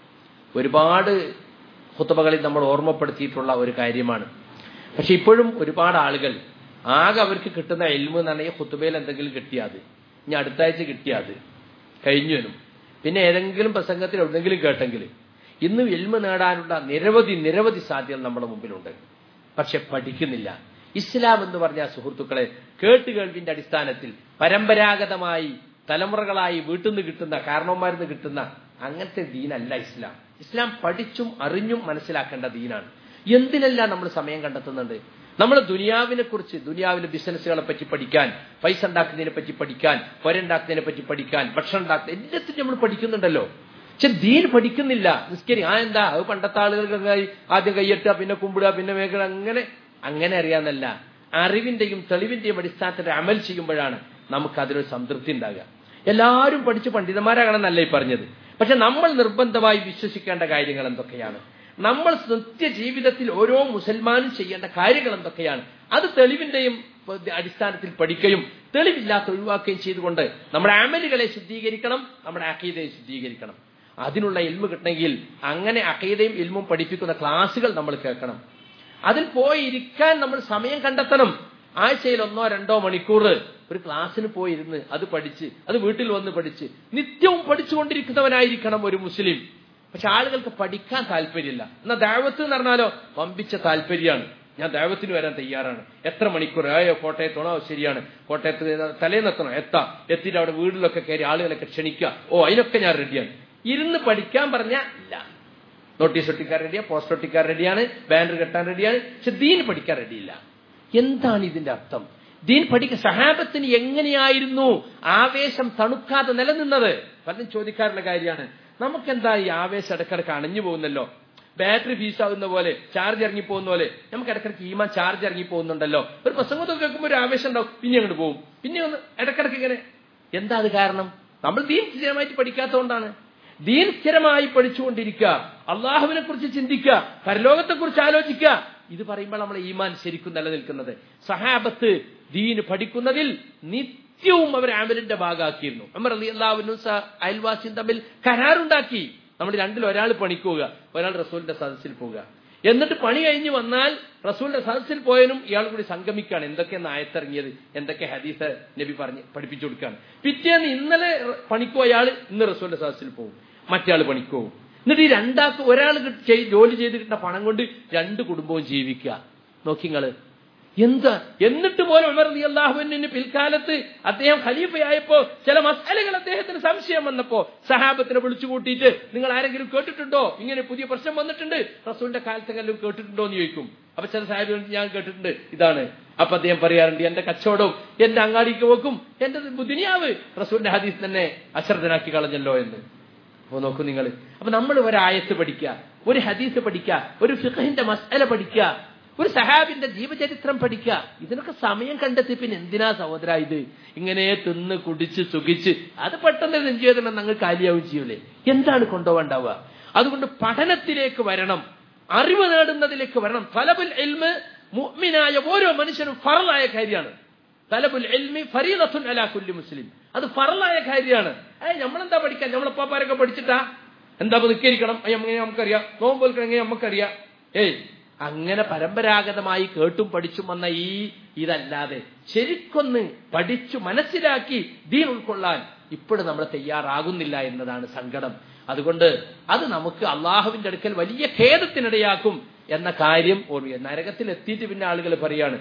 ഒരുപാട് ഹുത്തബകളിൽ നമ്മൾ ഓർമ്മപ്പെടുത്തിയിട്ടുള്ള ഒരു കാര്യമാണ് പക്ഷെ ഇപ്പോഴും ഒരുപാട് ആളുകൾ ആകെ അവർക്ക് കിട്ടുന്ന എൽമ എന്ന് പറഞ്ഞാൽ ഹുത്തുബയിൽ എന്തെങ്കിലും കിട്ടിയാത് ഇനി അടുത്ത ആഴ്ച കിട്ടിയാത് കഴിഞ്ഞുവനും പിന്നെ ഏതെങ്കിലും പ്രസംഗത്തിൽ എവിടെയെങ്കിലും കേട്ടെങ്കിൽ ഇന്ന് എൽമ നേടാനുള്ള നിരവധി നിരവധി സാധ്യത നമ്മുടെ മുമ്പിലുണ്ട് പക്ഷെ പഠിക്കുന്നില്ല ഇസ്ലാം എന്ന് പറഞ്ഞ സുഹൃത്തുക്കളെ കേട്ടുകേൾവിന്റെ അടിസ്ഥാനത്തിൽ പരമ്പരാഗതമായി തലമുറകളായി വീട്ടിൽ നിന്ന് കിട്ടുന്ന കാരണവന്മാരിൽ നിന്ന് കിട്ടുന്ന അങ്ങനത്തെ ദീനല്ല ഇസ്ലാം ഇസ്ലാം പഠിച്ചും അറിഞ്ഞും മനസ്സിലാക്കേണ്ട ദീനാണ് എന്തിനെല്ലാം നമ്മൾ സമയം കണ്ടെത്തുന്നുണ്ട് നമ്മൾ ദുനിയാവിനെ കുറിച്ച് ദുനിയാവിലെ ബിസിനസ്സുകളെ പറ്റി പഠിക്കാൻ പൈസ ഉണ്ടാക്കുന്നതിനെ പറ്റി പഠിക്കാൻ പൊരണ്ടാക്കുന്നതിനെ പറ്റി പഠിക്കാൻ ഭക്ഷണം ഉണ്ടാക്കുന്ന എല്ലാത്തിനും നമ്മൾ പഠിക്കുന്നുണ്ടല്ലോ പക്ഷെ ദീൻ പഠിക്കുന്നില്ല നിസ്കരി ആ എന്താ അത് പണ്ടത്തെ ആളുകൾക്ക് ആദ്യം കയ്യെട്ടുക പിന്നെ കുമ്പിടുക പിന്നെ മേഖല അങ്ങനെ അങ്ങനെ അറിയാന്നല്ല അറിവിന്റെയും തെളിവിന്റെയും അടിസ്ഥാനത്തിൽ അമൽ ചെയ്യുമ്പോഴാണ് നമുക്ക് അതിലൊരു സംതൃപ്തി ഉണ്ടാകുക എല്ലാവരും പഠിച്ച് പണ്ഡിതന്മാരാകണമെന്നല്ല ഈ പറഞ്ഞത് പക്ഷെ നമ്മൾ നിർബന്ധമായി വിശ്വസിക്കേണ്ട കാര്യങ്ങൾ എന്തൊക്കെയാണ് നമ്മൾ നിത്യ ജീവിതത്തിൽ ഓരോ മുസൽമാനും ചെയ്യേണ്ട കാര്യങ്ങൾ എന്തൊക്കെയാണ് അത് തെളിവിന്റെയും അടിസ്ഥാനത്തിൽ പഠിക്കുകയും തെളിവില്ലാത്ത ഒഴിവാക്കുകയും ചെയ്തുകൊണ്ട് നമ്മുടെ അമലുകളെ ശുദ്ധീകരിക്കണം നമ്മുടെ അക്കീതയെ ശുദ്ധീകരിക്കണം അതിനുള്ള ഇൽമ കിട്ടണമെങ്കിൽ അങ്ങനെ അക്കീതയും ഇൽമും പഠിപ്പിക്കുന്ന ക്ലാസ്സുകൾ നമ്മൾ കേൾക്കണം അതിൽ പോയി ഇരിക്കാൻ നമ്മൾ സമയം കണ്ടെത്തണം ആഴ്ചയിൽ ഒന്നോ രണ്ടോ മണിക്കൂർ ഒരു ക്ലാസ്സിന് പോയിരുന്ന് അത് പഠിച്ച് അത് വീട്ടിൽ വന്ന് പഠിച്ച് നിത്യവും പഠിച്ചുകൊണ്ടിരിക്കുന്നവനായിരിക്കണം ഒരു മുസ്ലിം പക്ഷെ ആളുകൾക്ക് പഠിക്കാൻ താല്പര്യമില്ല എന്നാൽ ദൈവത്ത് എന്ന് പറഞ്ഞാലോ വമ്പിച്ച താല്പര്യമാണ് ഞാൻ ദൈവത്തിന് വരാൻ തയ്യാറാണ് എത്ര മണിക്കൂർ ആയോ കോട്ടയത്തോണോ ശരിയാണ് കോട്ടയത്ത് തലേന്നെത്തണം എത്താം എത്തിയിട്ട് അവിടെ വീട്ടിലൊക്കെ കയറി ആളുകളൊക്കെ ക്ഷണിക്കുക ഓ അതിനൊക്കെ ഞാൻ റെഡിയാണ് ഇരുന്ന് പഠിക്കാൻ പറഞ്ഞാൽ ഇല്ല നോട്ടീസ് ഒട്ടിക്കാൻ റെഡിയാ പോസ്റ്റ് ഒട്ടിക്കാൻ റെഡിയാണ് ബാനർ കെട്ടാൻ റെഡിയാണ് പക്ഷെ ദീൻ പഠിക്കാൻ റെഡിയില്ല എന്താണ് ഇതിന്റെ അർത്ഥം ദീൻ പഠിക്ക സഹാബത്തിന് എങ്ങനെയായിരുന്നു ആവേശം തണുക്കാതെ നിലനിന്നത് പലരും ചോദിക്കാറുള്ള കാര്യമാണ് നമുക്കെന്താ ഈ ആവേശം ഇടക്കിടക്ക് അണഞ്ഞു പോകുന്നല്ലോ ബാറ്ററി ഫീസ് ആവുന്ന പോലെ ചാർജ് ഇറങ്ങി പോകുന്ന പോലെ നമുക്ക് ഇടക്കിടക്ക് ഈമാൻ ചാർജ് ഇറങ്ങി പോകുന്നുണ്ടല്ലോ ഒരു പ്രസംഗത്തൊക്കെ കേൾക്കുമ്പോൾ ഒരു ആവേശം ഉണ്ടാവും പിന്നെ അങ്ങോട്ട് പോകും പിന്നെ ഒന്ന് ഇടക്കിടക്ക് ഇങ്ങനെ എന്താ അത് കാരണം നമ്മൾ ദീൻ സ്ഥിരമായിട്ട് പഠിക്കാത്തതുകൊണ്ടാണ് ദീൻ സ്ഥിരമായി പഠിച്ചുകൊണ്ടിരിക്കുക അള്ളാഹുവിനെ കുറിച്ച് ചിന്തിക്കുക പരലോകത്തെ കുറിച്ച് ആലോചിക്കുക ഇത് പറയുമ്പോൾ നമ്മളെ ഈമാൻ ശരിക്കും നിലനിൽക്കുന്നത് സഹാബത്ത് ദീൻ പഠിക്കുന്നതിൽ നിത്യവും അവർ ആമലിന്റെ ഭാഗമാക്കിയിരുന്നു അമർ അലി അള്ളാഹുവിനും അയൽവാസിയും തമ്മിൽ കരാറുണ്ടാക്കി നമ്മൾ രണ്ടിൽ ഒരാൾ പണിക്കുക ഒരാൾ റസൂലിന്റെ സദസ്സിൽ പോവുക എന്നിട്ട് പണി കഴിഞ്ഞ് വന്നാൽ റസൂലിന്റെ സദസ്സിൽ പോയതിനും ഇയാൾ കൂടി സംഗമിക്കുകയാണ് എന്തൊക്കെ ആയത്തിറങ്ങിയത് എന്തൊക്കെ ഹദീസ് നബി പറഞ്ഞ് പഠിപ്പിച്ചു കൊടുക്കുകയാണ് പിറ്റേന്ന് ഇന്നലെ പണിക്കോ അയാൾ ഇന്ന് റസൂലിന്റെ സദസ്സിൽ പോകും മറ്റേ പണിക്കോ എന്നിട്ട് ഈ രണ്ടാൾക്ക് ഒരാൾ ജോലി ചെയ്ത് കിട്ടുന്ന പണം കൊണ്ട് രണ്ട് കുടുംബവും ജീവിക്കുക നോക്കിങ്ങള് എന്താ എന്നിട്ട് പോലും ഉമർ അലി അള്ളാഹുവിന് പിൽക്കാലത്ത് അദ്ദേഹം ഖലീഫയായപ്പോ ചില മസാലകൾ അദ്ദേഹത്തിന് സംശയം വന്നപ്പോ സഹാബത്തിനെ വിളിച്ചു കൂട്ടിയിട്ട് നിങ്ങൾ ആരെങ്കിലും കേട്ടിട്ടുണ്ടോ ഇങ്ങനെ പുതിയ പ്രശ്നം വന്നിട്ടുണ്ട് റസൂലിന്റെ കാലത്തെങ്കിലും കേട്ടിട്ടുണ്ടോ എന്ന് ചോദിക്കും അപ്പൊ ചില സാഹിബ് ഞാൻ കേട്ടിട്ടുണ്ട് ഇതാണ് അപ്പൊ അദ്ദേഹം പറയാറുണ്ട് എന്റെ കച്ചവടവും എന്റെ അങ്ങാടിക്ക് വെക്കും എന്റെ ദുനിയാവ് റസൂലിന്റെ ഹദീസ് തന്നെ അശ്രദ്ധനാക്കി കളഞ്ഞല്ലോ എന്ന് അപ്പൊ നോക്കൂ നിങ്ങൾ അപ്പൊ നമ്മൾ ഒരായത്ത് പഠിക്കുക ഒരു ഹദീസ് പഠിക്കുക ഒരു ഫിഖഹിന്റെ മസാല പഠിക്കുക ഒരു സഹാബിന്റെ ജീവചരിത്രം പഠിക്കുക ഇതിനൊക്കെ സമയം കണ്ടെത്തി പിന്നെ എന്തിനാ സഹോദര ഇത് ഇങ്ങനെ തിന്ന് കുടിച്ച് സുഖിച്ച് അത് പെട്ടെന്ന് നെഞ്ചുവേദന ഞങ്ങൾ കാലിയാവും ചെയ്യൂലേ എന്താണ് കൊണ്ടുപോകണ്ടാവുക അതുകൊണ്ട് പഠനത്തിലേക്ക് വരണം അറിവ് നേടുന്നതിലേക്ക് വരണം തലബുൽ എൽമ് മുഅ്മിനായ ഓരോ മനുഷ്യനും ഫറലായ കാര്യമാണ് തലബുൽ എൽമി ഫരീദത്തുൻ അലാ കുല്ലി മുസ്ലിം അത് ഫറലായ കാര്യമാണ് ഏ നമ്മളെന്താ പഠിക്കാൻ നമ്മളപ്പാപ്പാരൊക്കെ പഠിച്ചിട്ടാ എന്താ നിൽക്കരിക്കണം എങ്ങനെ നമുക്കറിയാം നോമ്പ് എങ്ങനെ നമുക്കറിയാം ഏയ് അങ്ങനെ പരമ്പരാഗതമായി കേട്ടും പഠിച്ചും വന്ന ഈ ഇതല്ലാതെ ശരിക്കൊന്ന് പഠിച്ചു മനസ്സിലാക്കി ദീൻ ഉൾക്കൊള്ളാൻ ഇപ്പോഴും നമ്മൾ തയ്യാറാകുന്നില്ല എന്നതാണ് സങ്കടം അതുകൊണ്ട് അത് നമുക്ക് അള്ളാഹുവിന്റെ അടുക്കൽ വലിയ ഖേദത്തിനിടയാക്കും എന്ന കാര്യം ഓർമ്മ നരകത്തിൽ എത്തിയിട്ട് പിന്നെ ആളുകൾ പറയാണ്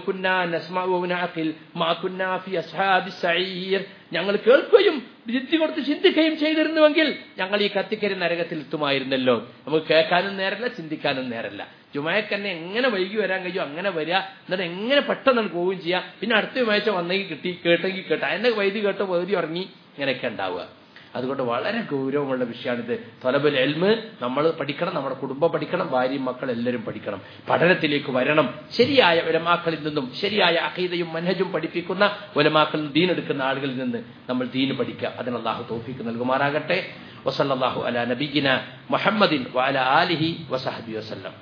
ഞങ്ങൾ കേൾക്കുകയും ബുദ്ധി കൊടുത്ത് ചിന്തിക്കുകയും ചെയ്തിരുന്നുവെങ്കിൽ ഞങ്ങൾ ഈ കത്തിക്കരി നരകത്തിൽ എത്തുമായിരുന്നല്ലോ നമുക്ക് കേൾക്കാനും നേരല്ല ചിന്തിക്കാനും നേരല്ല ജുമായക്ക് തന്നെ എങ്ങനെ വൈകി വരാൻ കഴിയും അങ്ങനെ വരിക എന്നിട്ട് എങ്ങനെ പെട്ടെന്ന് പോവുകയും ചെയ്യാം പിന്നെ അടുത്ത ജുമാഴ്ച വന്നെങ്കിൽ കിട്ടി കേട്ടെങ്കിൽ കേട്ട അതിന്റെ വൈദ്യുതി കേട്ടോ വൈദ്യുതി ഇറങ്ങി ഇങ്ങനെയൊക്കെ ഉണ്ടാവുക അതുകൊണ്ട് വളരെ ഗൗരവമുള്ള വിഷയമാണിത് തൊലബൽ എൽമ് നമ്മൾ പഠിക്കണം നമ്മുടെ കുടുംബം പഠിക്കണം ഭാര്യയും മക്കൾ എല്ലാവരും പഠിക്കണം പഠനത്തിലേക്ക് വരണം ശരിയായ ഒലമാക്കളിൽ നിന്നും ശരിയായ അഖീദയും മനഹജും പഠിപ്പിക്കുന്ന ഒലമാക്കളിൽ നിന്ന് ദീനെടുക്കുന്ന ആളുകളിൽ നിന്ന് നമ്മൾ ദീന് പഠിക്കുക അതിന് അള്ളാഹു തോഫിക്ക് നൽകുമാറാകട്ടെ വസല്ലാഹു അല നബീന മുഹമ്മദിൻ വഅല ആലിഹി വസഹബി വസ്ലം